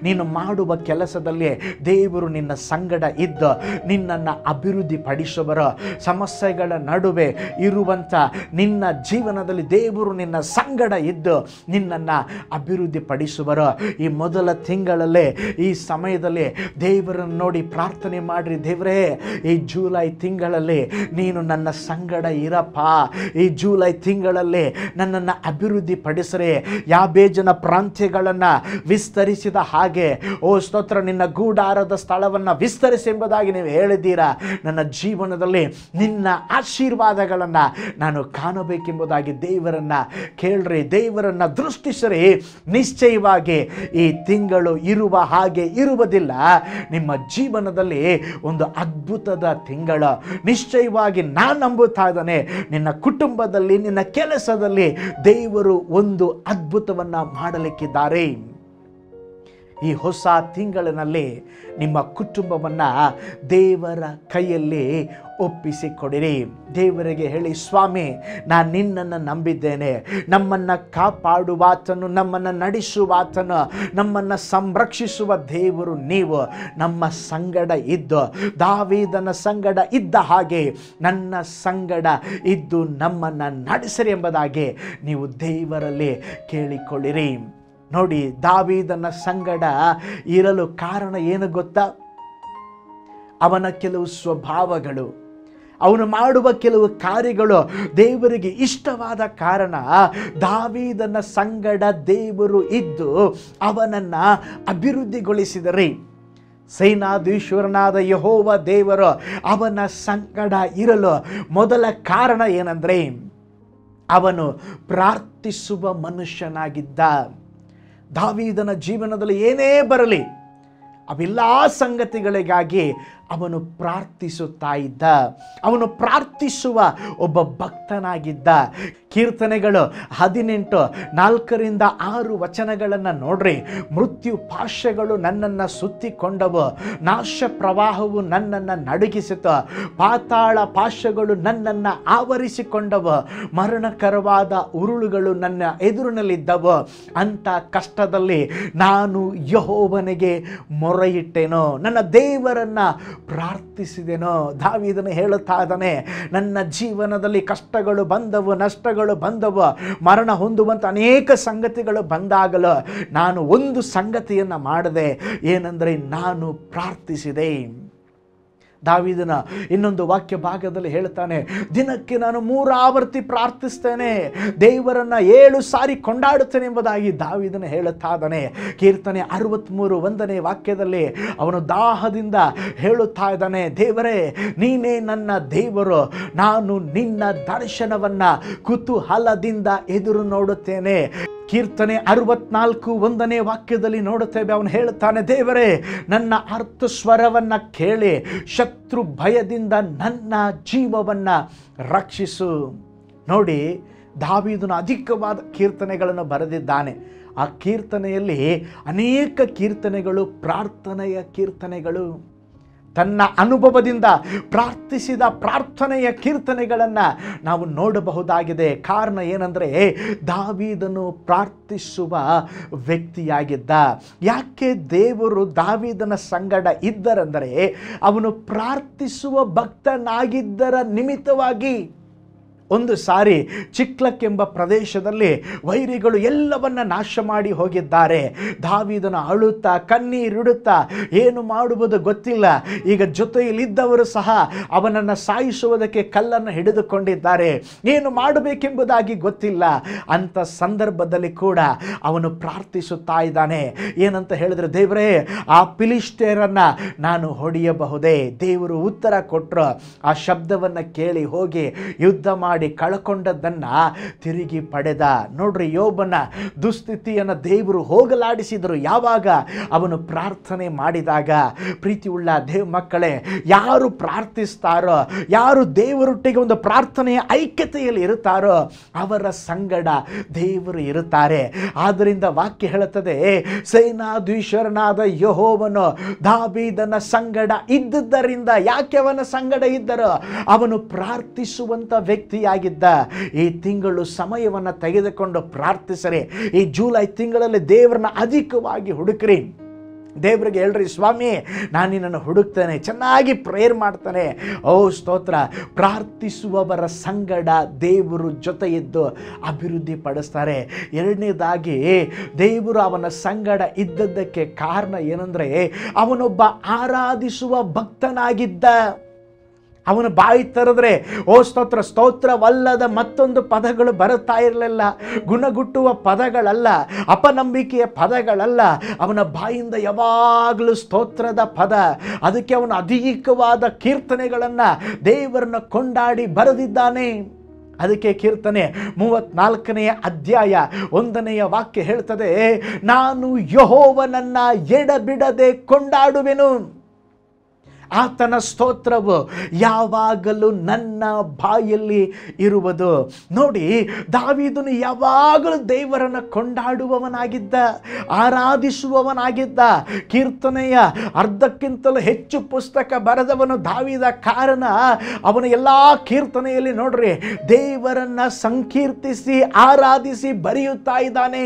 ನೀನು ಮಾಡುವ ಕೆಲಸದಲ್ಲಿ ದೇವರು ನಿನ್ನ ಸಂಗಡ ಇದ್ದು ನಿನ್ನನ್ನು ಅಭಿವೃದ್ಧಿ ಪಡಿಸುವರು ಸಮಸ್ಯೆಗಳ ನಡುವೆ ಇರುವಂಥ ನಿನ್ನ ಜೀವನದಲ್ಲಿ ದೇವರು ನಿನ್ನ ಸಂಗಡ ಇದ್ದು ನಿನ್ನನ್ನು ಅಭಿವೃದ್ಧಿ ಪಡಿಸುವರು ಈ ಮೊದಲ ತಿಂಗಳಲ್ಲೇ ಈ ಸಮಯದಲ್ಲಿ ದೇವರನ್ನು ನೋಡಿ ಪ್ರಾರ್ಥನೆ ಮಾಡ್ರಿ ದೇವರೇ ಈ ಜೂಲೈ ತಿಂಗಳಲ್ಲಿ ನೀನು ನನ್ನ ಸಂಗಡ ಇರಪ್ಪ ಈ ಜೂಲೈ ತಿಂಗಳಲ್ಲಿ ನನ್ನನ್ನು ಅಭಿವೃದ್ಧಿ ಪಡಿಸ್ರೆ ಯಾಬೇಜನ ಪ್ರಾಂತ್ಯಗಳನ್ನು ವಿಸ್ತರಿಸಿದ ಹಾಗೆ ಓ ಸ್ತೋತ್ರ ನಿನ್ನ ಗೂಡಾರದ ಸ್ಥಳವನ್ನು ವಿಸ್ತರಿಸಿ ಎಂಬುದಾಗಿ ನೀವು ಹೇಳಿದ್ದೀರಾ ನನ್ನ ಜೀವನದಲ್ಲಿ ನಿನ್ನ ಆಶೀರ್ವಾದಗಳನ್ನು ನಾನು ಕಾಣಬೇಕೆಂಬುದಾಗಿ ದೇವರನ್ನ ಕೇಳ್ರಿ ದೇವರನ್ನ ದೃಷ್ಟಿಸ್ರಿ ನಿಶ್ಚಯವಾಗಿ ಈ ತಿಂಗಳು ಇರುವ ಹಾಗೆ ಇರುವುದಿಲ್ಲ ನಿಮ್ಮ ಜೀವನದಲ್ಲಿ ಒಂದು ಅದ್ಭುತದ ತಿಂಗಳ ನಿಶ್ಚಯವಾಗಿ ನಾನು ನಂಬುತ್ತಾ ಇದ್ದಾನೆ ನಿನ್ನ ಕುಟುಂಬದಲ್ಲಿ ನಿನ್ನ ಕೆಲಸದಲ್ಲಿ ದೇವರು ಒಂದು ಅದ್ಭುತವನ್ನ ಮಾಡಲಿಕ್ಕಿದ್ದಾರೆ ಈ ಹೊಸ ತಿಂಗಳಿನಲ್ಲಿ ನಿಮ್ಮ ಕುಟುಂಬವನ್ನು ದೇವರ ಕೈಯಲ್ಲಿ ಒಪ್ಪಿಸಿಕೊಡಿರಿ ದೇವರಿಗೆ ಹೇಳಿ ಸ್ವಾಮಿ ನಾನು ನಿನ್ನನ್ನು ನಂಬಿದ್ದೇನೆ ನಮ್ಮನ್ನು ಕಾಪಾಡುವಾತನು ನಮ್ಮನ್ನು ನಡೆಸುವಾತನು ನಮ್ಮನ್ನು ಸಂರಕ್ಷಿಸುವ ದೇವರು ನೀವು ನಮ್ಮ ಸಂಗಡ ಇದ್ದು ದಾವೀದನ ಸಂಗಡ ಇದ್ದ ಹಾಗೆ ನನ್ನ ಸಂಗಡ ಇದ್ದು ನಮ್ಮನ್ನು ನಡೆಸಿರಿ ಎಂಬುದಾಗಿ ನೀವು ದೇವರಲ್ಲಿ ಕೇಳಿಕೊಳ್ಳಿರಿ ನೋಡಿ ದಾವೀದನ ಸಂಗಡ ಇರಲು ಕಾರಣ ಏನು ಗೊತ್ತಾ ಅವನ ಕೆಲವು ಸ್ವಭಾವಗಳು ಅವನು ಮಾಡುವ ಕೆಲವು ಕಾರ್ಯಗಳು ದೇವರಿಗೆ ಇಷ್ಟವಾದ ಕಾರಣ ದಾವೀದನ ಸಂಗಡ ದೇವರು ಇದ್ದು ಅವನನ್ನು ಅಭಿವೃದ್ಧಿಗೊಳಿಸಿದರಿ ಸೇನಾಧೀಶ್ವರನಾದ ಯಹೋವ ದೇವರು ಅವನ ಸಂಗಡ ಇರಲು ಮೊದಲ ಕಾರಣ ಏನಂದರೆ ಅವನು ಪ್ರಾರ್ಥಿಸುವ ಮನುಷ್ಯನಾಗಿದ್ದ ದಾವೀದನ ಜೀವನದಲ್ಲಿ ಏನೇ ಬರಲಿ ಅವೆಲ್ಲ ಸಂಗತಿಗಳಿಗಾಗಿ ಅವನು ಪ್ರಾರ್ಥಿಸುತ್ತಾ ಇದ್ದ ಅವನು ಪ್ರಾರ್ಥಿಸುವ ಒಬ್ಬ ಭಕ್ತನಾಗಿದ್ದ ಕೀರ್ತನೆಗಳು ಹದಿನೆಂಟು ನಾಲ್ಕರಿಂದ ಆರು ವಚನಗಳನ್ನು ನೋಡ್ರಿ ಮೃತ್ಯು ಪಾಶಗಳು ನನ್ನನ್ನು ಸುತ್ತಿಕೊಂಡವು ನಾಶ ಪ್ರವಾಹವು ನನ್ನನ್ನು ನಡುಗಿಸಿತು ಪಾತಾಳ ಪಾಶಗಳು ನನ್ನನ್ನು ಆವರಿಸಿಕೊಂಡವು ಮರಣಕರವಾದ ಉರುಳುಗಳು ನನ್ನ ಎದುರಿನಲ್ಲಿದ್ದವು ಅಂಥ ಕಷ್ಟದಲ್ಲಿ ನಾನು ಯಹೋವನಿಗೆ ಮೊರೆಯಿಟ್ಟೆನೋ ನನ್ನ ದೇವರನ್ನ ಪ್ರಾರ್ಥಿಸಿದೆನೋ ದಾವಿದನು ಹೇಳುತ್ತಾ ಇದ್ದಾನೆ ನನ್ನ ಜೀವನದಲ್ಲಿ ಕಷ್ಟಗಳು ಬಂದವು ನಷ್ಟಗಳು ಬಂದವು ಮರಣ ಹೊಂದುವಂಥ ಅನೇಕ ಸಂಗತಿಗಳು ಬಂದಾಗಲು ನಾನು ಒಂದು ಸಂಗತಿಯನ್ನು ಮಾಡಿದೆ ಏನಂದರೆ ನಾನು ಪ್ರಾರ್ಥಿಸಿದೆ ದಾವಿದನ ಇನ್ನೊಂದು ವಾಕ್ಯ ಭಾಗದಲ್ಲಿ ಹೇಳ್ತಾನೆ ದಿನಕ್ಕೆ ನಾನು ಮೂರಾವರ್ತಿ ಪ್ರಾರ್ಥಿಸ್ತೇನೆ ದೇವರನ್ನ ಏಳು ಸಾರಿ ಕೊಂಡಾಡುತ್ತೇನೆ ಎಂಬುದಾಗಿ ದಾವಿದನ ಹೇಳುತ್ತಾ ಇದ್ದಾನೆ ಕೀರ್ತನೆ ಅರವತ್ತ್ಮೂರು ಒಂದನೇ ವಾಕ್ಯದಲ್ಲಿ ಅವನು ದಾಹದಿಂದ ಹೇಳುತ್ತಾ ಇದ್ದಾನೆ ದೇವರೇ ನೀನೇ ನನ್ನ ದೇವರು ನಾನು ನಿನ್ನ ದರ್ಶನವನ್ನ ಕುತೂಹಲದಿಂದ ಎದುರು ನೋಡುತ್ತೇನೆ ಕೀರ್ತನೆ ಅರವತ್ನಾಲ್ಕು ಒಂದನೇ ವಾಕ್ಯದಲ್ಲಿ ನೋಡುತ್ತೇವೆ ಅವನು ಹೇಳುತ್ತಾನೆ ದೇವರೇ ನನ್ನ ಅರ್ಥ ಸ್ವರವನ್ನು ಕೇಳಿ ಶತ್ರು ಭಯದಿಂದ ನನ್ನ ಜೀವವನ್ನು ರಕ್ಷಿಸು ನೋಡಿ ದಾವೀದನು ಅಧಿಕವಾದ ಕೀರ್ತನೆಗಳನ್ನು ಬರೆದಿದ್ದಾನೆ ಆ ಕೀರ್ತನೆಯಲ್ಲಿ ಅನೇಕ ಕೀರ್ತನೆಗಳು ಪ್ರಾರ್ಥನೆಯ ಕೀರ್ತನೆಗಳು ತನ್ನ ಅನುಭವದಿಂದ ಪ್ರಾರ್ಥಿಸಿದ ಪ್ರಾರ್ಥನೆಯ ಕೀರ್ತನೆಗಳನ್ನು ನಾವು ನೋಡಬಹುದಾಗಿದೆ ಕಾರಣ ಏನಂದರೆ ದಾವೀದನು ಪ್ರಾರ್ಥಿಸುವ ವ್ಯಕ್ತಿಯಾಗಿದ್ದ ಯಾಕೆ ದೇವರು ದಾವೀದನ ಸಂಗಡ ಇದ್ದರೆಂದರೆ ಅವನು ಪ್ರಾರ್ಥಿಸುವ ಭಕ್ತನಾಗಿದ್ದರ ನಿಮಿತ್ತವಾಗಿ ಒಂದು ಸಾರಿ ಚಿಕ್ಲಕ್ಕೆಂಬ ಪ್ರದೇಶದಲ್ಲಿ ವೈರಿಗಳು ಎಲ್ಲವನ್ನ ನಾಶ ಮಾಡಿ ಹೋಗಿದ್ದಾರೆ ದಾವಿದನ ಅಳುತ್ತಾ ಕಣ್ಣೀರಿಡುತ್ತಾ ಏನು ಮಾಡುವುದು ಗೊತ್ತಿಲ್ಲ ಈಗ ಜೊತೆಯಲ್ಲಿದ್ದವರು ಸಹ ಅವನನ್ನು ಸಾಯಿಸುವುದಕ್ಕೆ ಕಲ್ಲನ್ನು ಹಿಡಿದುಕೊಂಡಿದ್ದಾರೆ ಏನು ಮಾಡಬೇಕೆಂಬುದಾಗಿ ಗೊತ್ತಿಲ್ಲ ಅಂಥ ಸಂದರ್ಭದಲ್ಲಿ ಕೂಡ ಅವನು ಪ್ರಾರ್ಥಿಸುತ್ತಾ ಇದ್ದಾನೆ ಏನಂತ ಹೇಳಿದ್ರೆ ದೇವರೇ ಆ ಫಿಲಿಸ್ಟೇರನ್ನ ನಾನು ಹೊಡೆಯಬಹುದೇ ದೇವರು ಉತ್ತರ ಕೊಟ್ಟರು ಆ ಶಬ್ದವನ್ನು ಕೇಳಿ ಹೋಗಿ ಯುದ್ಧ ಮಾಡಿ ಕಳ್ಕೊಂಡದ್ದನ್ನು ತಿರುಗಿ ಪಡೆದ ನೋಡ್ರಿ ಯೋಬನ ದುಸ್ಥಿತಿಯನ್ನು ದೇವರು ಹೋಗಲಾಡಿಸಿದರು ಯಾವಾಗ ಅವನು ಪ್ರಾರ್ಥನೆ ಮಾಡಿದಾಗ ಪ್ರೀತಿ ಉಳ್ಳ ದೇವ್ ಮಕ್ಕಳೇ ಯಾರು ಪ್ರಾರ್ಥಿಸ್ತಾರೋ ಯಾರು ದೇವರೊಟ್ಟಿಗೆ ಒಂದು ಪ್ರಾರ್ಥನೆಯ ಐಕ್ಯತೆಯಲ್ಲಿ ಇರುತ್ತಾರೋ ಅವರ ಸಂಗಡ ದೇವರು ಇರುತ್ತಾರೆ ಆದ್ದರಿಂದ ವಾಕ್ಯ ಹೇಳುತ್ತದೆ ಸೇನಾಧೀಶ್ವರನಾದ ಯಹೋವನು ದಾಬೀದನ ಸಂಗಡ ಇದ್ದುದರಿಂದ ಯಾಕೆ ಅವನ ಸಂಗಡ ಇದ್ದರು ಅವನು ಪ್ರಾರ್ಥಿಸುವಂಥ ವ್ಯಕ್ತಿಯಾಗಿದ್ದ ಈ ತಿಂಗಳು ಸಮಯವನ್ನು ತೆಗೆದುಕೊಂಡು ಪ್ರಾರ್ಥಿಸರಿ ಈ ಜೂಲೈ ತಿಂಗಳಲ್ಲಿ ದೇವರನ್ನ ಅಧಿಕವಾಗಿ ಹುಡುಕ್ರಿ ದೇವರಿಗೆ ಹೇಳ್ರಿ ಸ್ವಾಮಿ ನಾನು ನಿನ್ನನ್ನು ಹುಡುಕ್ತೇನೆ ಚೆನ್ನಾಗಿ ಪ್ರೇಯರ್ ಮಾಡ್ತಾನೆ ಓ ಸ್ತೋತ್ರ ಪ್ರಾರ್ಥಿಸುವವರ ಸಂಗಡ ದೇವರು ಜೊತೆ ಇದ್ದು ಅಭಿವೃದ್ಧಿ ಪಡಿಸ್ತಾರೆ ಎರಡನೇದಾಗಿ ದೇವರು ಅವನ ಸಂಗಡ ಇದ್ದದ್ದಕ್ಕೆ ಕಾರಣ ಏನಂದರೆ ಅವನೊಬ್ಬ ಆರಾಧಿಸುವ ಭಕ್ತನಾಗಿದ್ದ ಅವನ ಬಾಯಿ ತೆರೆದ್ರೆ ಓ ಸ್ತೋತ್ರ ಸ್ತೋತ್ರವಲ್ಲದ ಮತ್ತೊಂದು ಪದಗಳು ಬರುತ್ತಾ ಇರಲಿಲ್ಲ ಗುಣಗುಟ್ಟುವ ಪದಗಳಲ್ಲ ಅಪನಂಬಿಕೆಯ ಪದಗಳಲ್ಲ ಅವನ ಬಾಯಿಂದ ಯಾವಾಗಲೂ ಸ್ತೋತ್ರದ ಪದ ಅದಕ್ಕೆ ಅವನು ಅಧಿಕವಾದ ಕೀರ್ತನೆಗಳನ್ನು ದೇವರನ್ನ ಕೊಂಡಾಡಿ ಬರೆದಿದ್ದಾನೆ ಅದಕ್ಕೆ ಕೀರ್ತನೆ ಮೂವತ್ನಾಲ್ಕನೆಯ ಅಧ್ಯಾಯ ಒಂದನೆಯ ವಾಕ್ಯ ಹೇಳ್ತದೆ ನಾನು ಯಹೋವನನ್ನ ಎಡಬಿಡದೆ ಕೊಂಡಾಡುವೆನು ಆತನ ಸ್ತೋತ್ರವು ಯಾವಾಗಲೂ ನನ್ನ ಬಾಯಲ್ಲಿ ಇರುವುದು ನೋಡಿ ದಾವಿದನು ಯಾವಾಗಲೂ ದೇವರನ್ನು ಕೊಂಡಾಡುವವನಾಗಿದ್ದ ಆರಾಧಿಸುವವನಾಗಿದ್ದ ಕೀರ್ತನೆಯ ಅರ್ಧಕ್ಕಿಂತಲೂ ಹೆಚ್ಚು ಪುಸ್ತಕ ಬರೆದವನು ದಾವಿದ ಕಾರಣ ಅವನ ಎಲ್ಲ ಕೀರ್ತನೆಯಲ್ಲಿ ನೋಡ್ರಿ ದೇವರನ್ನ ಸಂಕೀರ್ತಿಸಿ ಆರಾಧಿಸಿ ಬರೆಯುತ್ತಾ ಇದ್ದಾನೆ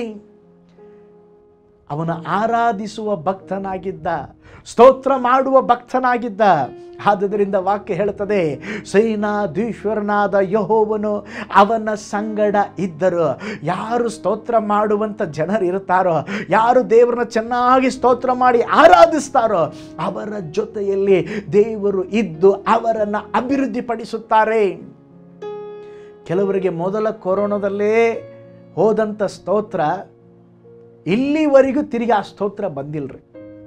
ಅವನ ಆರಾಧಿಸುವ ಭಕ್ತನಾಗಿದ್ದ ಸ್ತೋತ್ರ ಮಾಡುವ ಭಕ್ತನಾಗಿದ್ದ ಆದುದರಿಂದ ವಾಕ್ಯ ಹೇಳುತ್ತದೆ ಸೇನಾಧೀಶ್ವರನಾದ ಯಹೋವನು ಅವನ ಸಂಗಡ ಇದ್ದರು ಯಾರು ಸ್ತೋತ್ರ ಮಾಡುವಂಥ ಜನರು ಇರ್ತಾರೋ ಯಾರು ದೇವರನ್ನ ಚೆನ್ನಾಗಿ ಸ್ತೋತ್ರ ಮಾಡಿ ಆರಾಧಿಸ್ತಾರೋ ಅವರ ಜೊತೆಯಲ್ಲಿ ದೇವರು ಇದ್ದು ಅವರನ್ನು ಅಭಿವೃದ್ಧಿಪಡಿಸುತ್ತಾರೆ ಕೆಲವರಿಗೆ ಮೊದಲ ಕೊರೋನಾದಲ್ಲೇ ಹೋದಂಥ ಸ್ತೋತ್ರ ಇಲ್ಲಿವರೆಗೂ ತಿರುಗಿ ಆ ಸ್ತೋತ್ರ ಬಂದಿಲ್ರಿ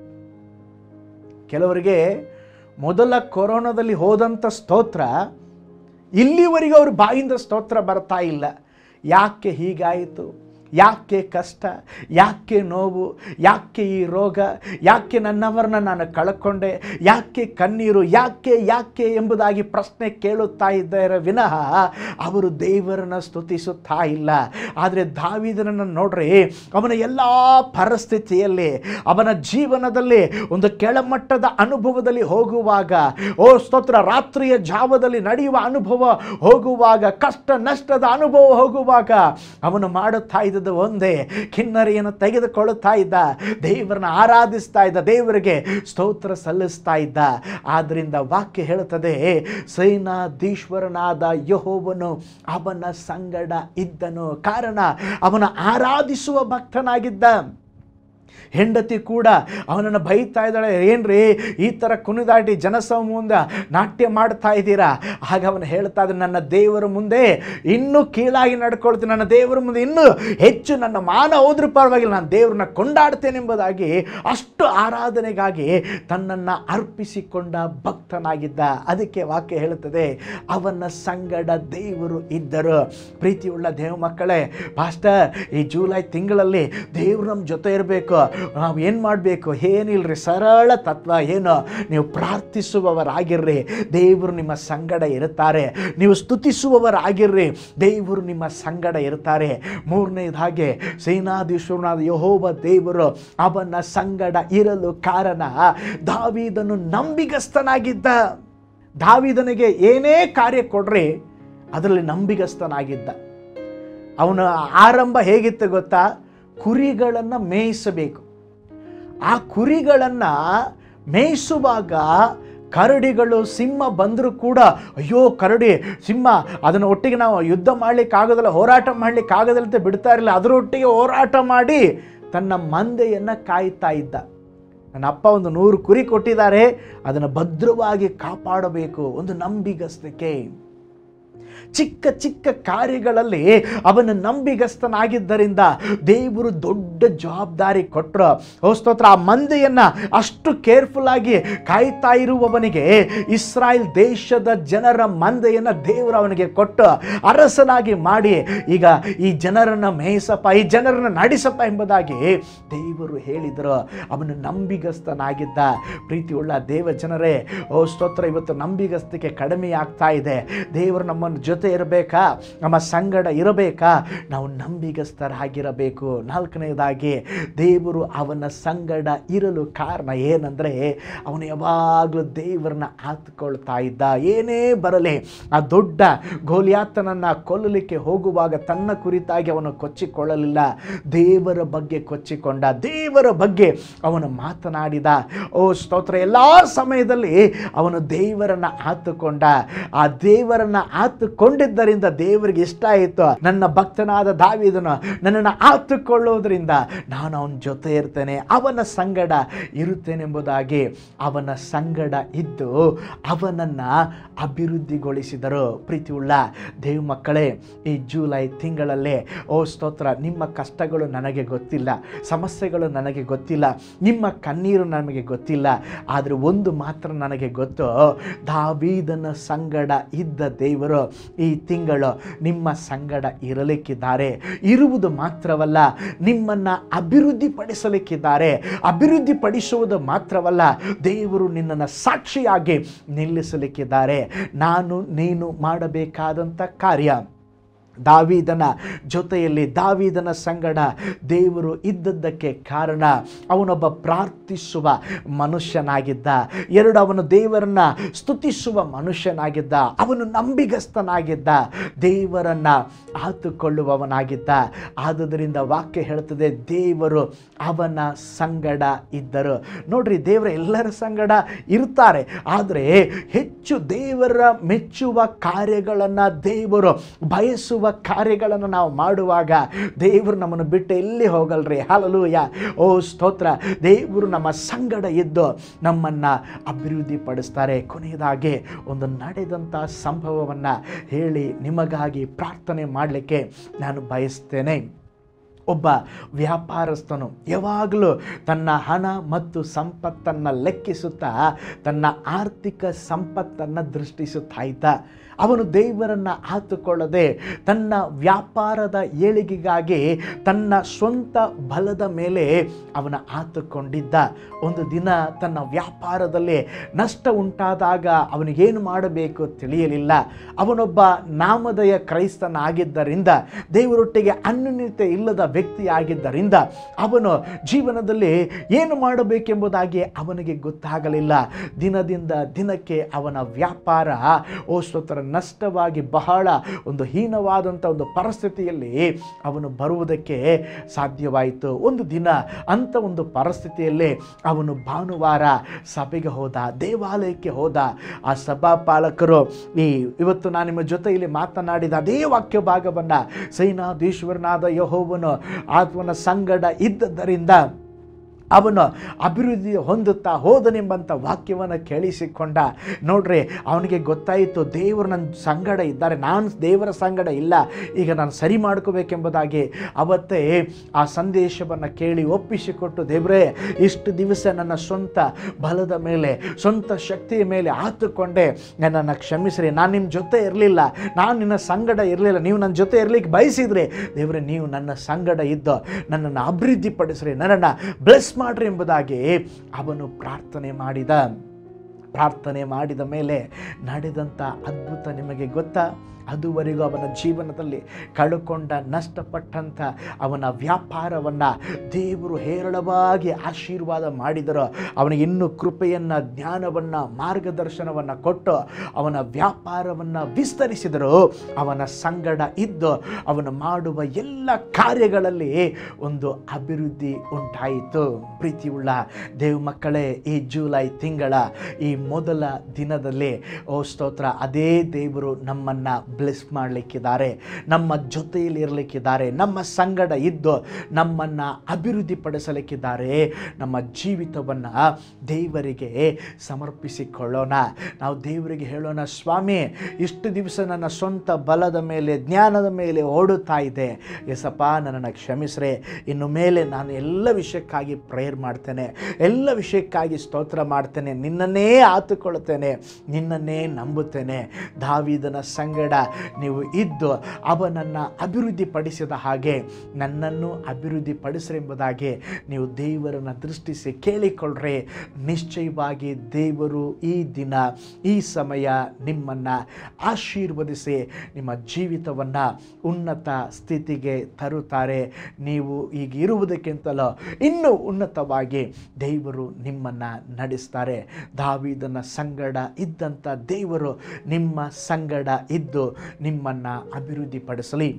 ಕೆಲವರಿಗೆ ಮೊದಲ ಕೊರೋನಾದಲ್ಲಿ ಹೋದಂಥ ಸ್ತೋತ್ರ ಇಲ್ಲಿವರೆಗೂ ಅವ್ರ ಬಾಯಿಂದ ಸ್ತೋತ್ರ ಬರ್ತಾ ಇಲ್ಲ ಯಾಕೆ ಹೀಗಾಯಿತು ಯಾಕೆ ಕಷ್ಟ ಯಾಕೆ ನೋವು ಯಾಕೆ ಈ ರೋಗ ಯಾಕೆ ನನ್ನವರನ್ನ ನಾನು ಕಳ್ಕೊಂಡೆ ಯಾಕೆ ಕಣ್ಣೀರು ಯಾಕೆ ಯಾಕೆ ಎಂಬುದಾಗಿ ಪ್ರಶ್ನೆ ಕೇಳುತ್ತಾ ಇದ್ದಾರೆ ವಿನಃ ಅವರು ದೇವರನ್ನ ಸ್ತುತಿಸುತ್ತಾ ಇಲ್ಲ ಆದರೆ ದಾವಿದನನ್ನು ನೋಡ್ರಿ ಅವನ ಎಲ್ಲ ಪರಿಸ್ಥಿತಿಯಲ್ಲಿ ಅವನ ಜೀವನದಲ್ಲಿ ಒಂದು ಕೆಳಮಟ್ಟದ ಅನುಭವದಲ್ಲಿ ಹೋಗುವಾಗ ಓ ಸ್ತೋತ್ರ ರಾತ್ರಿಯ ಜಾವದಲ್ಲಿ ನಡೆಯುವ ಅನುಭವ ಹೋಗುವಾಗ ಕಷ್ಟ ನಷ್ಟದ ಅನುಭವ ಹೋಗುವಾಗ ಅವನು ಮಾಡುತ್ತಾ ಇದ್ದದ್ದು ಒಂದೇ ಕಿನ್ನರಿಯನ್ನು ತೆಗೆದುಕೊಳ್ಳುತ್ತಾ ಇದ್ದ ದೇವರನ್ನ ಆರಾಧಿಸ್ತಾ ಇದ್ದ ದೇವರಿಗೆ ಸ್ತೋತ್ರ ಸಲ್ಲಿಸ್ತಾ ಇದ್ದ ಆದ್ರಿಂದ ವಾಕ್ಯ ಹೇಳುತ್ತದೆ ಸೇನಾಧೀಶ್ವರನಾದ ಯಹೋವನು ಅವನ ಸಂಗಡ ಇದ್ದನು ಕಾರಣ ಅವನ ಆರಾಧಿಸುವ ಭಕ್ತನಾಗಿದ್ದ ಹೆಂಡತಿ ಕೂಡ ಅವನನ್ನು ಬೈತಾ ಇದ್ದಾಳೆ ಏನ್ರಿ ಈ ಥರ ಕುಣಿದಾಟಿ ಜನಸಮೂಹದಿಂದ ನಾಟ್ಯ ಮಾಡ್ತಾ ಇದ್ದೀರಾ ಆಗ ಅವನು ಹೇಳ್ತಾ ಇದ್ದಾನೆ ನನ್ನ ದೇವರ ಮುಂದೆ ಇನ್ನೂ ಕೀಳಾಗಿ ನಡ್ಕೊಳ್ತೀನಿ ನನ್ನ ದೇವರ ಮುಂದೆ ಇನ್ನೂ ಹೆಚ್ಚು ನನ್ನ ಮಾನ ಹೋದ್ರೂ ಪರವಾಗಿಲ್ಲ ನಾನು ದೇವ್ರನ್ನ ಕೊಂಡಾಡ್ತೇನೆಂಬುದಾಗಿ ಅಷ್ಟು ಆರಾಧನೆಗಾಗಿ ತನ್ನನ್ನು ಅರ್ಪಿಸಿಕೊಂಡ ಭಕ್ತನಾಗಿದ್ದ ಅದಕ್ಕೆ ವಾಕ್ಯ ಹೇಳುತ್ತದೆ ಅವನ ಸಂಗಡ ದೇವರು ಇದ್ದರು ಪ್ರೀತಿಯುಳ್ಳ ದೇವ ಮಕ್ಕಳೇ ಪಾಸ್ಟರ್ ಈ ಜೂಲೈ ತಿಂಗಳಲ್ಲಿ ದೇವ್ರು ನಮ್ಮ ಜೊತೆ ಇರಬೇಕು ನಾವು ಏನು ಮಾಡಬೇಕು ಏನಿಲ್ರಿ ಸರಳ ತತ್ವ ಏನು ನೀವು ಪ್ರಾರ್ಥಿಸುವವರಾಗಿರ್ರಿ ದೇವರು ನಿಮ್ಮ ಸಂಗಡ ಇರುತ್ತಾರೆ ನೀವು ಸ್ತುತಿಸುವವರಾಗಿರ್ರಿ ದೇವರು ನಿಮ್ಮ ಸಂಗಡ ಇರ್ತಾರೆ ಮೂರನೇದಾಗೆ ಸೇನಾಧೀಶ್ವರನಾದ ಯಹೋವ ದೇವರು ಅವನ ಸಂಗಡ ಇರಲು ಕಾರಣ ದಾವೀದನು ನಂಬಿಗಸ್ತನಾಗಿದ್ದ ದಾವಿದನಿಗೆ ಏನೇ ಕಾರ್ಯ ಕೊಡ್ರಿ ಅದರಲ್ಲಿ ನಂಬಿಗಸ್ತನಾಗಿದ್ದ ಅವನ ಆರಂಭ ಹೇಗಿತ್ತು ಗೊತ್ತಾ ಕುರಿಗಳನ್ನು ಮೇಯಿಸಬೇಕು ಆ ಕುರಿಗಳನ್ನು ಮೇಯಿಸುವಾಗ ಕರಡಿಗಳು ಸಿಂಹ ಬಂದರೂ ಕೂಡ ಅಯ್ಯೋ ಕರಡಿ ಸಿಂಹ ಅದನ್ನು ಒಟ್ಟಿಗೆ ನಾವು ಯುದ್ಧ ಮಾಡ್ಲಿಕ್ಕೆ ಆಗೋದಿಲ್ಲ ಹೋರಾಟ ಮಾಡ್ಲಿಕ್ಕೆ ಆಗೋದಿಲ್ಲ ಅಂತ ಬಿಡ್ತಾ ಇರಲಿಲ್ಲ ಅದರೊಟ್ಟಿಗೆ ಹೋರಾಟ ಮಾಡಿ ತನ್ನ ಮಂದೆಯನ್ನು ಕಾಯ್ತಾ ಇದ್ದ ನನ್ನ ಅಪ್ಪ ಒಂದು ನೂರು ಕುರಿ ಕೊಟ್ಟಿದ್ದಾರೆ ಅದನ್ನು ಭದ್ರವಾಗಿ ಕಾಪಾಡಬೇಕು ಒಂದು ನಂಬಿಗಸ್ತಿಕೆ ಚಿಕ್ಕ ಚಿಕ್ಕ ಕಾರ್ಯಗಳಲ್ಲಿ ಅವನ ನಂಬಿಗಸ್ತನಾಗಿದ್ದರಿಂದ ದೇವರು ದೊಡ್ಡ ಜವಾಬ್ದಾರಿ ಕೊಟ್ಟರು ಓ ಸ್ತೋತ್ರ ಆ ಮಂದೆಯನ್ನು ಅಷ್ಟು ಕೇರ್ಫುಲ್ ಆಗಿ ಕಾಯ್ತಾ ಇರುವವನಿಗೆ ಇಸ್ರಾಯೇಲ್ ದೇಶದ ಜನರ ಮಂದೆಯನ್ನು ದೇವರು ಅವನಿಗೆ ಕೊಟ್ಟು ಅರಸನಾಗಿ ಮಾಡಿ ಈಗ ಈ ಜನರನ್ನು ಮೇಯಿಸಪ್ಪ ಈ ಜನರನ್ನು ನಡೆಸಪ್ಪ ಎಂಬುದಾಗಿ ದೇವರು ಹೇಳಿದರು ಅವನು ನಂಬಿಗಸ್ತನಾಗಿದ್ದ ಪ್ರೀತಿಯುಳ್ಳ ದೇವ ಜನರೇ ಓ ಸ್ತೋತ್ರ ಇವತ್ತು ನಂಬಿಗಸ್ತಿಕೆ ಕಡಿಮೆ ಆಗ್ತಾ ಇದೆ ದೇವರು ನಮ್ಮನ್ನು ಜೊತೆ ಜೊತೆ ಇರಬೇಕಾ ನಮ್ಮ ಸಂಗಡ ಇರಬೇಕಾ ನಾವು ನಂಬಿಗಸ್ತರಾಗಿರಬೇಕು ನಾಲ್ಕನೇದಾಗಿ ದೇವರು ಅವನ ಸಂಗಡ ಇರಲು ಕಾರಣ ಏನಂದರೆ ಅವನು ಯಾವಾಗಲೂ ದೇವರನ್ನ ಆತ್ಕೊಳ್ತಾ ಇದ್ದ ಏನೇ ಬರಲಿ ಆ ದೊಡ್ಡ ಗೋಲಿಯಾತನನ್ನು ಕೊಲ್ಲಲಿಕ್ಕೆ ಹೋಗುವಾಗ ತನ್ನ ಕುರಿತಾಗಿ ಅವನು ಕೊಚ್ಚಿಕೊಳ್ಳಲಿಲ್ಲ ದೇವರ ಬಗ್ಗೆ ಕೊಚ್ಚಿಕೊಂಡ ದೇವರ ಬಗ್ಗೆ ಅವನು ಮಾತನಾಡಿದ ಓ ಸ್ತೋತ್ರ ಎಲ್ಲ ಸಮಯದಲ್ಲಿ ಅವನು ದೇವರನ್ನ ಆತುಕೊಂಡ ಆ ದೇವರನ್ನ ಆತುಕೊಂಡಿದ್ದರಿಂದ ದೇವರಿಗೆ ಇಷ್ಟ ಆಯಿತು ನನ್ನ ಭಕ್ತನಾದ ದಾವಿದನು ನನ್ನನ್ನು ಆತುಕೊಳ್ಳೋದ್ರಿಂದ ನಾನು ಅವನ ಜೊತೆ ಇರ್ತೇನೆ ಅವನ ಸಂಗಡ ಇರುತ್ತೇನೆಂಬುದಾಗಿ ಅವನ ಸಂಗಡ ಇದ್ದು ಅವನನ್ನು ಅಭಿವೃದ್ಧಿಗೊಳಿಸಿದರು ಪ್ರೀತಿಯುಳ್ಳ ದೇವ್ ಮಕ್ಕಳೇ ಈ ಜೂಲೈ ತಿಂಗಳಲ್ಲೇ ಓ ಸ್ತೋತ್ರ ನಿಮ್ಮ ಕಷ್ಟಗಳು ನನಗೆ ಗೊತ್ತಿಲ್ಲ ಸಮಸ್ಯೆಗಳು ನನಗೆ ಗೊತ್ತಿಲ್ಲ ನಿಮ್ಮ ಕಣ್ಣೀರು ನನಗೆ ಗೊತ್ತಿಲ್ಲ ಆದರೆ ಒಂದು ಮಾತ್ರ ನನಗೆ ಗೊತ್ತು ದಾವೀದನ ಸಂಗಡ ಇದ್ದ ದೇವರು ಈ ತಿಂಗಳು ನಿಮ್ಮ ಸಂಗಡ ಇರಲಿಕ್ಕಿದ್ದಾರೆ ಇರುವುದು ಮಾತ್ರವಲ್ಲ ನಿಮ್ಮನ್ನು ಅಭಿವೃದ್ಧಿಪಡಿಸಲಿಕ್ಕಿದ್ದಾರೆ ಅಭಿವೃದ್ಧಿಪಡಿಸುವುದು ಮಾತ್ರವಲ್ಲ ದೇವರು ನಿನ್ನನ್ನು ಸಾಕ್ಷಿಯಾಗಿ ನಿಲ್ಲಿಸಲಿಕ್ಕಿದ್ದಾರೆ ನಾನು ನೀನು ಮಾಡಬೇಕಾದಂಥ ಕಾರ್ಯ ದಾವೀದನ ಜೊತೆಯಲ್ಲಿ ದಾವೀದನ ಸಂಗಡ ದೇವರು ಇದ್ದದ್ದಕ್ಕೆ ಕಾರಣ ಅವನೊಬ್ಬ ಪ್ರಾರ್ಥಿಸುವ ಮನುಷ್ಯನಾಗಿದ್ದ ಎರಡು ಅವನು ದೇವರನ್ನ ಸ್ತುತಿಸುವ ಮನುಷ್ಯನಾಗಿದ್ದ ಅವನು ನಂಬಿಗಸ್ತನಾಗಿದ್ದ ದೇವರನ್ನ ಆತುಕೊಳ್ಳುವವನಾಗಿದ್ದ ಆದುದರಿಂದ ವಾಕ್ಯ ಹೇಳ್ತದೆ ದೇವರು ಅವನ ಸಂಗಡ ಇದ್ದರು ನೋಡ್ರಿ ದೇವರ ಎಲ್ಲರ ಸಂಗಡ ಇರ್ತಾರೆ ಆದರೆ ಹೆಚ್ಚು ದೇವರ ಮೆಚ್ಚುವ ಕಾರ್ಯಗಳನ್ನು ದೇವರು ಬಯಸುವ ಕಾರ್ಯಗಳನ್ನು ನಾವು ಮಾಡುವಾಗ ದೇವರು ನಮ್ಮನ್ನು ಬಿಟ್ಟು ಎಲ್ಲಿ ಹೋಗಲ್ರಿ ಹಾಲಲೂಯ ಓ ಸ್ತೋತ್ರ ದೇವರು ನಮ್ಮ ಸಂಗಡ ಇದ್ದು ನಮ್ಮನ್ನು ಅಭಿವೃದ್ಧಿಪಡಿಸ್ತಾರೆ ಕೊನೆಯದಾಗಿ ಒಂದು ನಡೆದಂಥ ಸಂಭವವನ್ನು ಹೇಳಿ ನಿಮಗಾಗಿ ಪ್ರಾರ್ಥನೆ ಮಾಡಲಿಕ್ಕೆ ನಾನು ಬಯಸ್ತೇನೆ ಒಬ್ಬ ವ್ಯಾಪಾರಸ್ಥನು ಯಾವಾಗಲೂ ತನ್ನ ಹಣ ಮತ್ತು ಸಂಪತ್ತನ್ನು ಲೆಕ್ಕಿಸುತ್ತಾ ತನ್ನ ಆರ್ಥಿಕ ಸಂಪತ್ತನ್ನು ದೃಷ್ಟಿಸುತ್ತಾ ಇದ್ದ ಅವನು ದೇವರನ್ನು ಆತುಕೊಳ್ಳದೆ ತನ್ನ ವ್ಯಾಪಾರದ ಏಳಿಗೆಗಾಗಿ ತನ್ನ ಸ್ವಂತ ಬಲದ ಮೇಲೆ ಅವನ ಆತುಕೊಂಡಿದ್ದ ಒಂದು ದಿನ ತನ್ನ ವ್ಯಾಪಾರದಲ್ಲಿ ನಷ್ಟ ಉಂಟಾದಾಗ ಅವನಿಗೇನು ಮಾಡಬೇಕು ತಿಳಿಯಲಿಲ್ಲ ಅವನೊಬ್ಬ ನಾಮಧೇಯ ಕ್ರೈಸ್ತನಾಗಿದ್ದರಿಂದ ದೇವರೊಟ್ಟಿಗೆ ಅನ್ಯೋನ್ಯತೆ ಇಲ್ಲದ ವ್ಯಕ್ತಿಯಾಗಿದ್ದರಿಂದ ಅವನು ಜೀವನದಲ್ಲಿ ಏನು ಮಾಡಬೇಕೆಂಬುದಾಗಿ ಅವನಿಗೆ ಗೊತ್ತಾಗಲಿಲ್ಲ ದಿನದಿಂದ ದಿನಕ್ಕೆ ಅವನ ವ್ಯಾಪಾರ ಓ ಸ್ತೋತ್ರ ನಷ್ಟವಾಗಿ ಬಹಳ ಒಂದು ಹೀನವಾದಂಥ ಒಂದು ಪರಿಸ್ಥಿತಿಯಲ್ಲಿ ಅವನು ಬರುವುದಕ್ಕೆ ಸಾಧ್ಯವಾಯಿತು ಒಂದು ದಿನ ಅಂಥ ಒಂದು ಪರಿಸ್ಥಿತಿಯಲ್ಲಿ ಅವನು ಭಾನುವಾರ ಸಭೆಗೆ ಹೋದ ದೇವಾಲಯಕ್ಕೆ ಹೋದ ಆ ಸಭಾಪಾಲಕರು ಈ ಇವತ್ತು ನಾನು ನಿಮ್ಮ ಜೊತೆಯಲ್ಲಿ ಮಾತನಾಡಿದ ಅದೇ ವಾಕ್ಯ ಭಾಗವನ್ನು ಸೈನಾಧೀಶ್ವರನಾದ ಯಹೋವನು ಆತ್ಮನ ಸಂಗಡ ಇದ್ದದ್ದರಿಂದ ಅವನು ಅಭಿವೃದ್ಧಿ ಹೊಂದುತ್ತಾ ಹೋದನೆಂಬಂಥ ವಾಕ್ಯವನ್ನು ಕೇಳಿಸಿಕೊಂಡ ನೋಡ್ರಿ ಅವನಿಗೆ ಗೊತ್ತಾಯಿತು ದೇವರು ನನ್ನ ಸಂಗಡ ಇದ್ದಾರೆ ನಾನು ದೇವರ ಸಂಗಡ ಇಲ್ಲ ಈಗ ನಾನು ಸರಿ ಮಾಡ್ಕೋಬೇಕೆಂಬುದಾಗಿ ಅವತ್ತೇ ಆ ಸಂದೇಶವನ್ನು ಕೇಳಿ ಒಪ್ಪಿಸಿಕೊಟ್ಟು ದೇವರೇ ಇಷ್ಟು ದಿವಸ ನನ್ನ ಸ್ವಂತ ಬಲದ ಮೇಲೆ ಸ್ವಂತ ಶಕ್ತಿಯ ಮೇಲೆ ಆತುಕೊಂಡೆ ನನ್ನನ್ನು ಕ್ಷಮಿಸ್ರಿ ನಾನು ನಿಮ್ಮ ಜೊತೆ ಇರಲಿಲ್ಲ ನಾನು ನಿನ್ನ ಸಂಗಡ ಇರಲಿಲ್ಲ ನೀವು ನನ್ನ ಜೊತೆ ಇರಲಿಕ್ಕೆ ಬಯಸಿದ್ರಿ ದೇವರೇ ನೀವು ನನ್ನ ಸಂಗಡ ಇದ್ದು ನನ್ನನ್ನು ಅಭಿವೃದ್ಧಿಪಡಿಸ್ರಿ ನನ್ನನ್ನು ಬ್ಲೆಸ್ ಮಾಡ್ರಿ ಎಂಬುದಾಗಿ ಅವನು ಪ್ರಾರ್ಥನೆ ಮಾಡಿದ ಪ್ರಾರ್ಥನೆ ಮಾಡಿದ ಮೇಲೆ ನಡೆದಂಥ ಅದ್ಭುತ ನಿಮಗೆ ಗೊತ್ತಾ ಅದುವರೆಗೂ ಅವನ ಜೀವನದಲ್ಲಿ ಕಳುಕೊಂಡ ನಷ್ಟಪಟ್ಟಂಥ ಅವನ ವ್ಯಾಪಾರವನ್ನು ದೇವರು ಹೇರಳವಾಗಿ ಆಶೀರ್ವಾದ ಮಾಡಿದರು ಅವನಿಗೆ ಇನ್ನೂ ಕೃಪೆಯನ್ನು ಜ್ಞಾನವನ್ನು ಮಾರ್ಗದರ್ಶನವನ್ನು ಕೊಟ್ಟು ಅವನ ವ್ಯಾಪಾರವನ್ನು ವಿಸ್ತರಿಸಿದರು ಅವನ ಸಂಗಡ ಇದ್ದು ಅವನು ಮಾಡುವ ಎಲ್ಲ ಕಾರ್ಯಗಳಲ್ಲಿ ಒಂದು ಅಭಿವೃದ್ಧಿ ಉಂಟಾಯಿತು ಪ್ರೀತಿಯುಳ್ಳ ದೇವ್ ಮಕ್ಕಳೇ ಈ ಜೂಲೈ ತಿಂಗಳ ಈ ಮೊದಲ ದಿನದಲ್ಲಿ ಓ ಸ್ತೋತ್ರ ಅದೇ ದೇವರು ನಮ್ಮನ್ನು ಬ್ಲೆಸ್ ಮಾಡಲಿಕ್ಕಿದ್ದಾರೆ ನಮ್ಮ ಜೊತೆಯಲ್ಲಿ ಇರಲಿಕ್ಕಿದ್ದಾರೆ ನಮ್ಮ ಸಂಗಡ ಇದ್ದು ನಮ್ಮನ್ನು ಅಭಿವೃದ್ಧಿಪಡಿಸಲಿಕ್ಕಿದ್ದಾರೆ ನಮ್ಮ ಜೀವಿತವನ್ನು ದೇವರಿಗೆ ಸಮರ್ಪಿಸಿಕೊಳ್ಳೋಣ ನಾವು ದೇವರಿಗೆ ಹೇಳೋಣ ಸ್ವಾಮಿ ಇಷ್ಟು ದಿವಸ ನನ್ನ ಸ್ವಂತ ಬಲದ ಮೇಲೆ ಜ್ಞಾನದ ಮೇಲೆ ಓಡುತ್ತಾ ಇದೆ ಎಸಪ್ಪ ನನ್ನನ್ನು ಕ್ಷಮಿಸ್ರೆ ಇನ್ನು ಮೇಲೆ ನಾನು ಎಲ್ಲ ವಿಷಯಕ್ಕಾಗಿ ಪ್ರೇಯರ್ ಮಾಡ್ತೇನೆ ಎಲ್ಲ ವಿಷಯಕ್ಕಾಗಿ ಸ್ತೋತ್ರ ಮಾಡ್ತೇನೆ ನಿನ್ನನ್ನೇ ಆತುಕೊಳ್ಳುತ್ತೇನೆ ನಿನ್ನನ್ನೇ ನಂಬುತ್ತೇನೆ ದಾವಿದನ ಸಂಗಡ ನೀವು ಇದ್ದು ಅವನನ್ನು ಅಭಿವೃದ್ಧಿಪಡಿಸಿದ ಹಾಗೆ ನನ್ನನ್ನು ಅಭಿವೃದ್ಧಿಪಡಿಸ್ರೆಂಬುದಾಗಿ ನೀವು ದೇವರನ್ನು ದೃಷ್ಟಿಸಿ ಕೇಳಿಕೊಳ್ಳ್ರಿ ನಿಶ್ಚಯವಾಗಿ ದೇವರು ಈ ದಿನ ಈ ಸಮಯ ನಿಮ್ಮನ್ನು ಆಶೀರ್ವದಿಸಿ ನಿಮ್ಮ ಜೀವಿತವನ್ನು ಉನ್ನತ ಸ್ಥಿತಿಗೆ ತರುತ್ತಾರೆ ನೀವು ಈಗ ಇರುವುದಕ್ಕಿಂತಲೂ ಇನ್ನೂ ಉನ್ನತವಾಗಿ ದೇವರು ನಿಮ್ಮನ್ನು ನಡೆಸ್ತಾರೆ ದಾವಿದನ ಸಂಗಡ ಇದ್ದಂಥ ದೇವರು ನಿಮ್ಮ ಸಂಗಡ ಇದ್ದು ನಿಮ್ಮನ್ನು ಅಭಿವೃದ್ಧಿಪಡಿಸಲಿ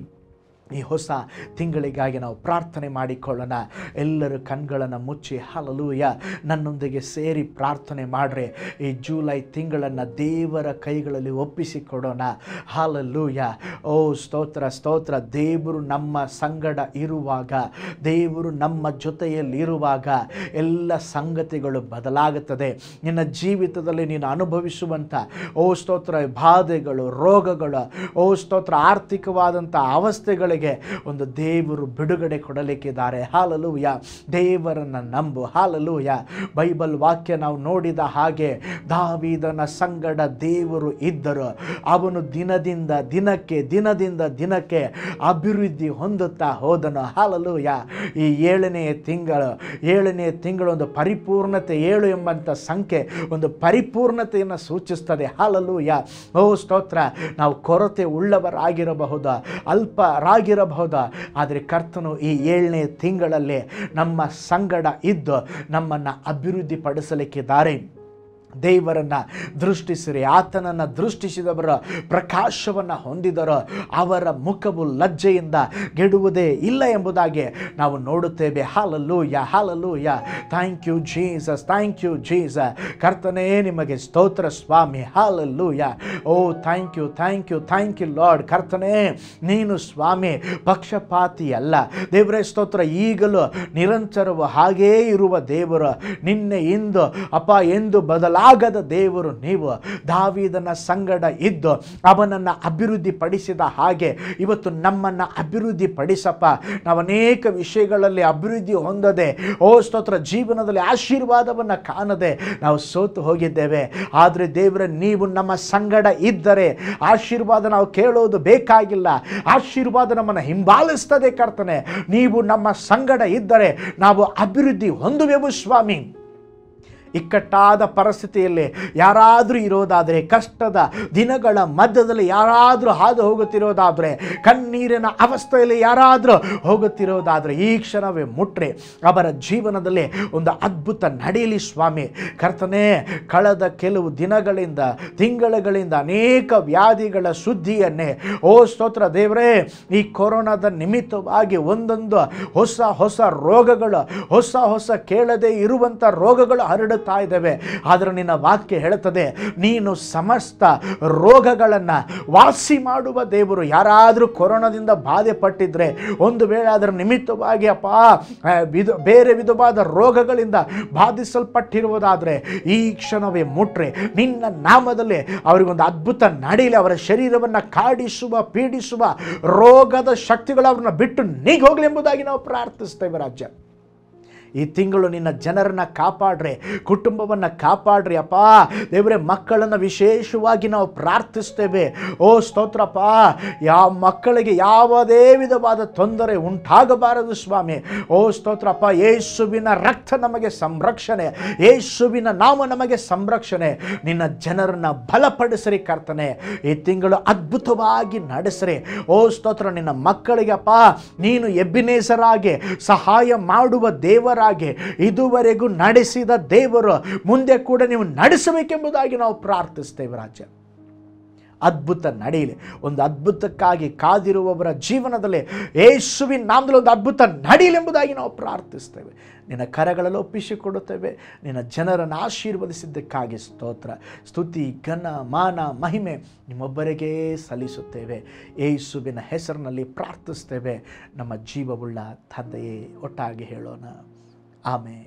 ಈ ಹೊಸ ತಿಂಗಳಿಗಾಗಿ ನಾವು ಪ್ರಾರ್ಥನೆ ಮಾಡಿಕೊಳ್ಳೋಣ ಎಲ್ಲರೂ ಕಣ್ಗಳನ್ನು ಮುಚ್ಚಿ ಹಲಲೂಯ ನನ್ನೊಂದಿಗೆ ಸೇರಿ ಪ್ರಾರ್ಥನೆ ಮಾಡ್ರಿ ಈ ಜೂಲೈ ತಿಂಗಳನ್ನು ದೇವರ ಕೈಗಳಲ್ಲಿ ಒಪ್ಪಿಸಿಕೊಡೋಣ ಹಾಲಲ್ಲೂಯ ಓ ಸ್ತೋತ್ರ ಸ್ತೋತ್ರ ದೇವರು ನಮ್ಮ ಸಂಗಡ ಇರುವಾಗ ದೇವರು ನಮ್ಮ ಜೊತೆಯಲ್ಲಿ ಇರುವಾಗ ಎಲ್ಲ ಸಂಗತಿಗಳು ಬದಲಾಗುತ್ತದೆ ನಿನ್ನ ಜೀವಿತದಲ್ಲಿ ನೀನು ಅನುಭವಿಸುವಂಥ ಓ ಸ್ತೋತ್ರ ಬಾಧೆಗಳು ರೋಗಗಳು ಓ ಸ್ತೋತ್ರ ಆರ್ಥಿಕವಾದಂಥ ಅವಸ್ಥೆಗಳಿಗೆ ಒಂದು ದೇವರು ಬಿಡುಗಡೆ ಕೊಡಲಿಕ್ಕಿದ್ದಾರೆ ಹಾಲಲೂಯ ದೇವರನ್ನು ನಂಬು ಹಾಲಲೂಯ ಬೈಬಲ್ ವಾಕ್ಯ ನಾವು ನೋಡಿದ ಹಾಗೆ ದಾವಿದನ ಸಂಗಡ ದೇವರು ಇದ್ದರು ಅವನು ದಿನದಿಂದ ದಿನಕ್ಕೆ ದಿನದಿಂದ ದಿನಕ್ಕೆ ಅಭಿವೃದ್ಧಿ ಹೊಂದುತ್ತಾ ಹೋದನು ಹಾಲಲೂಯ ಈ ಏಳನೆಯ ತಿಂಗಳು ಏಳನೆಯ ತಿಂಗಳು ಒಂದು ಪರಿಪೂರ್ಣತೆ ಏಳು ಎಂಬಂಥ ಸಂಖ್ಯೆ ಒಂದು ಪರಿಪೂರ್ಣತೆಯನ್ನು ಸೂಚಿಸ್ತದೆ ಹಾಲಲೂಯ ಓ ಸ್ತೋತ್ರ ನಾವು ಕೊರತೆ ಉಳ್ಳವರಾಗಿರಬಹುದು ಅಲ್ಪರಾಗಿರಬಹುದು ಆದರೆ ಕರ್ತನು ಈ ಏಳನೇ ತಿಂಗಳಲ್ಲಿ ನಮ್ಮ ಸಂಗಡ ಇದ್ದು ನಮ್ಮನ್ನು ಅಭಿವೃದ್ಧಿಪಡಿಸಲಿಕ್ಕಿದ್ದಾರೆ ದೇವರನ್ನು ದೃಷ್ಟಿಸಿರಿ ಆತನನ್ನು ದೃಷ್ಟಿಸಿದವರ ಪ್ರಕಾಶವನ್ನು ಹೊಂದಿದರೋ ಅವರ ಮುಖವು ಲಜ್ಜೆಯಿಂದ ಗೆಡುವುದೇ ಇಲ್ಲ ಎಂಬುದಾಗಿ ನಾವು ನೋಡುತ್ತೇವೆ hallelujah hallelujah thank you Jesus thank you Jesus ಕರ್ತನೇ ನಿಮಗೆ ಸ್ತೋತ್ರ ಸ್ವಾಮಿ hallelujah oh thank you thank you thank you Lord ಕರ್ತನೇ ನೀನು ಸ್ವಾಮಿ ಪಕ್ಷಪಾತಿ ಅಲ್ಲ ದೇವರೇ ಸ್ತೋತ್ರ ಈಗಲೂ ನಿರಂತರವು ಹಾಗೇ ಇರುವ ದೇವರು ನಿನ್ನೆ ಇಂದು ಅಪ್ಪ ಎಂದು ಬದಲಾಗದ ದೇವರು ನೀವು ದಾವಿದನ ಸಂಗಡ ಇದ್ದು ಅವನನ್ನು ಅಭಿವೃದ್ಧಿಪಡಿಸಿದ ಹಾಗೆ ಇವತ್ತು ನಮ್ಮನ್ನು ಅಭಿವೃದ್ಧಿಪಡಿಸಪ್ಪ ನಾವು ಅನೇಕ ವಿಷಯಗಳಲ್ಲಿ ಅಭಿವೃದ್ಧಿ ಹೊಂದದೆ ಓ ಸ್ತೋತ್ರ ಜೀವನದಲ್ಲಿ ಆಶೀರ್ವಾದವನ್ನು ಕಾಣದೆ ನಾವು ಸೋತು ಹೋಗಿದ್ದೇವೆ ಆದರೆ ದೇವರ ನೀವು ನಮ್ಮ ಸಂಗಡ ಇದ್ದರೆ ಆಶೀರ್ವಾದ ನಾವು ಕೇಳೋದು ಬೇಕಾಗಿಲ್ಲ ಆಶೀರ್ವಾದ ನಮ್ಮನ್ನು ಹಿಂಬಾಲಿಸ್ತದೆ ಕರ್ತನೆ ನೀವು ನಮ್ಮ ಸಂಗಡ ಇದ್ದರೆ ನಾವು ಅಭಿವೃದ್ಧಿ ಹೊಂದುವೆವು ಸ್ವಾಮಿ ಇಕ್ಕಟ್ಟಾದ ಪರಿಸ್ಥಿತಿಯಲ್ಲಿ ಯಾರಾದರೂ ಇರೋದಾದರೆ ಕಷ್ಟದ ದಿನಗಳ ಮಧ್ಯದಲ್ಲಿ ಯಾರಾದರೂ ಹಾದು ಹೋಗುತ್ತಿರೋದಾದರೆ ಕಣ್ಣೀರಿನ ಅವಸ್ಥೆಯಲ್ಲಿ ಯಾರಾದರೂ ಹೋಗುತ್ತಿರೋದಾದರೆ ಈ ಕ್ಷಣವೇ ಮುಟ್ರೆ ಅವರ ಜೀವನದಲ್ಲಿ ಒಂದು ಅದ್ಭುತ ನಡೆಯಲಿ ಸ್ವಾಮಿ ಕರ್ತನೇ ಕಳೆದ ಕೆಲವು ದಿನಗಳಿಂದ ತಿಂಗಳುಗಳಿಂದ ಅನೇಕ ವ್ಯಾಧಿಗಳ ಸುದ್ದಿಯನ್ನೇ ಓ ಸ್ತೋತ್ರ ದೇವರೇ ಈ ಕೊರೋನಾದ ನಿಮಿತ್ತವಾಗಿ ಒಂದೊಂದು ಹೊಸ ಹೊಸ ರೋಗಗಳು ಹೊಸ ಹೊಸ ಕೇಳದೆ ಇರುವಂಥ ರೋಗಗಳು ಹರಡುತ್ತಾ ಇದ್ದಾವೆ ಆದರೆ ನಿನ್ನ ವಾಕ್ಯ ಹೇಳುತ್ತದೆ ನೀನು ಸಮಸ್ತ ರೋಗಗಳನ್ನು ವಾಸಿ ಮಾಡುವ ದೇವರು ಯಾರಾದರೂ ಕೊರೋನಾದಿಂದ ಬಾಧೆ ಪಟ್ಟಿದ್ರೆ ಒಂದು ವೇಳೆ ಅದರ ನಿಮಿತ್ತವಾಗಿ ಅಪ್ಪ ಆ, ವಿಧ ಬೇರೆ ವಿಧವಾದ ರೋಗಗಳಿಂದ ಬಾಧಿಸಲ್ಪಟ್ಟಿರುವುದಾದರೆ ಈ ಕ್ಷಣವೇ ಮುಟ್ರೆ ನಿನ್ನ ನಾಮದಲ್ಲಿ ಅವರಿಗೊಂದು ಅದ್ಭುತ ನಡೆಯಲಿ ಅವರ ಶರೀರವನ್ನು ಕಾಡಿಸುವ ಪೀಡಿಸುವ ರೋಗದ ಶಕ್ತಿಗಳು ಅವ್ರನ್ನ ಬಿಟ್ಟು ನೀಗಿ ಹೋಗಲಿ ಎಂಬುದಾಗಿ ನಾವು ಪ್ರಾರ್ಥಿಸ್ತೇವೆ ರಾಜ್ಯ ಈ ತಿಂಗಳು ನಿನ್ನ ಜನರನ್ನ ಕಾಪಾಡ್ರಿ ಕುಟುಂಬವನ್ನು ಕಾಪಾಡ್ರಿ ಅಪ್ಪ ದೇವರೇ ಮಕ್ಕಳನ್ನು ವಿಶೇಷವಾಗಿ ನಾವು ಪ್ರಾರ್ಥಿಸ್ತೇವೆ ಓ ಸ್ತೋತ್ರಪ್ಪ ಯಾವ ಮಕ್ಕಳಿಗೆ ಯಾವುದೇ ವಿಧವಾದ ತೊಂದರೆ ಉಂಟಾಗಬಾರದು ಸ್ವಾಮಿ ಓ ಸ್ತೋತ್ರಪ್ಪ ಯೇಸುವಿನ ರಕ್ತ ನಮಗೆ ಸಂರಕ್ಷಣೆ ಯೇಸುವಿನ ನಾಮ ನಮಗೆ ಸಂರಕ್ಷಣೆ ನಿನ್ನ ಜನರನ್ನ ಬಲಪಡಿಸ್ರಿ ಕರ್ತನೆ ಈ ತಿಂಗಳು ಅದ್ಭುತವಾಗಿ ನಡೆಸ್ರಿ ಓ ಸ್ತೋತ್ರ ನಿನ್ನ ಮಕ್ಕಳಿಗೆ ಅಪ್ಪ ನೀನು ಎಬ್ಬಿನೇಸರಾಗಿ ಸಹಾಯ ಮಾಡುವ ದೇವರಾಗಿ ಇದುವರೆಗೂ ನಡೆಸಿದ ದೇವರು ಮುಂದೆ ಕೂಡ ನೀವು ನಡೆಸಬೇಕೆಂಬುದಾಗಿ ನಾವು ಪ್ರಾರ್ಥಿಸ್ತೇವೆ ರಾಜ್ಯ ಅದ್ಭುತ ನಡೆಯಲಿ ಒಂದು ಅದ್ಭುತಕ್ಕಾಗಿ ಕಾದಿರುವವರ ಜೀವನದಲ್ಲಿ ಯೇಸುವಿನ ನಾಮದಲ್ಲಿ ಒಂದು ಅದ್ಭುತ ನಡೆಯಲಿ ಎಂಬುದಾಗಿ ನಾವು ಪ್ರಾರ್ಥಿಸ್ತೇವೆ ನಿನ್ನ ಕರಗಳಲ್ಲಿ ಒಪ್ಪಿಸಿಕೊಡುತ್ತೇವೆ ನಿನ್ನ ಜನರನ್ನು ಆಶೀರ್ವದಿಸಿದ್ದಕ್ಕಾಗಿ ಸ್ತೋತ್ರ ಸ್ತುತಿ ಘನ ಮಾನ ಮಹಿಮೆ ನಿಮ್ಮೊಬ್ಬರಿಗೇ ಸಲ್ಲಿಸುತ್ತೇವೆ ಯೇಸುವಿನ ಹೆಸರಿನಲ್ಲಿ ಪ್ರಾರ್ಥಿಸ್ತೇವೆ ನಮ್ಮ ಜೀವವುಳ್ಳ ತಂದೆಯೇ ಒಟ್ಟಾಗಿ ಹೇಳೋಣ ಆಮೇಲೆ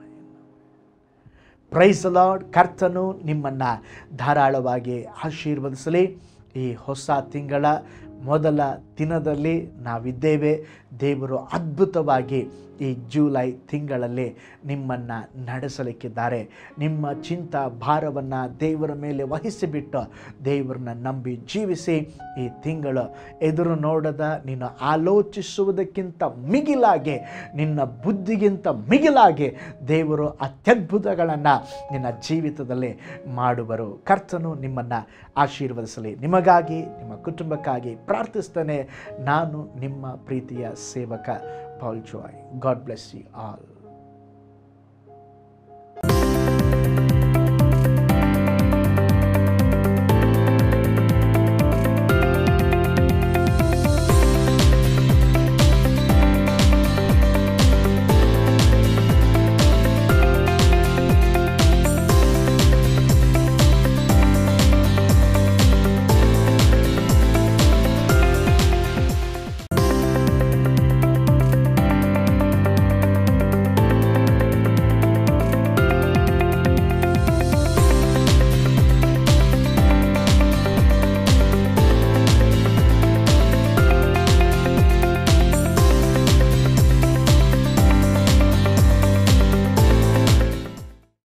ಪ್ರೈಸ್ ಲಾರ್ಡ್ ಕರ್ತನು ನಿಮ್ಮನ್ನು ಧಾರಾಳವಾಗಿ ಆಶೀರ್ವದಿಸಲಿ ಈ ಹೊಸ ತಿಂಗಳ ಮೊದಲ ದಿನದಲ್ಲಿ ನಾವಿದ್ದೇವೆ ದೇವರು ಅದ್ಭುತವಾಗಿ ಈ ಜೂಲೈ ತಿಂಗಳಲ್ಲಿ ನಿಮ್ಮನ್ನು ನಡೆಸಲಿಕ್ಕಿದ್ದಾರೆ ನಿಮ್ಮ ಚಿಂತ ಭಾರವನ್ನು ದೇವರ ಮೇಲೆ ವಹಿಸಿಬಿಟ್ಟು ದೇವರನ್ನ ನಂಬಿ ಜೀವಿಸಿ ಈ ತಿಂಗಳು ಎದುರು ನೋಡದ ನೀನು ಆಲೋಚಿಸುವುದಕ್ಕಿಂತ ಮಿಗಿಲಾಗಿ ನಿನ್ನ ಬುದ್ಧಿಗಿಂತ ಮಿಗಿಲಾಗಿ ದೇವರು ಅತ್ಯದ್ಭುತಗಳನ್ನು ನಿನ್ನ ಜೀವಿತದಲ್ಲಿ ಮಾಡುವರು ಕರ್ತನು ನಿಮ್ಮನ್ನು ಆಶೀರ್ವದಿಸಲಿ ನಿಮಗಾಗಿ ನಿಮ್ಮ ಕುಟುಂಬಕ್ಕಾಗಿ ಪ್ರಾರ್ಥಿಸ್ತೇನೆ ನಾನು ನಿಮ್ಮ ಪ್ರೀತಿಯ ಸೇವಕ Paul Joy. God bless you all.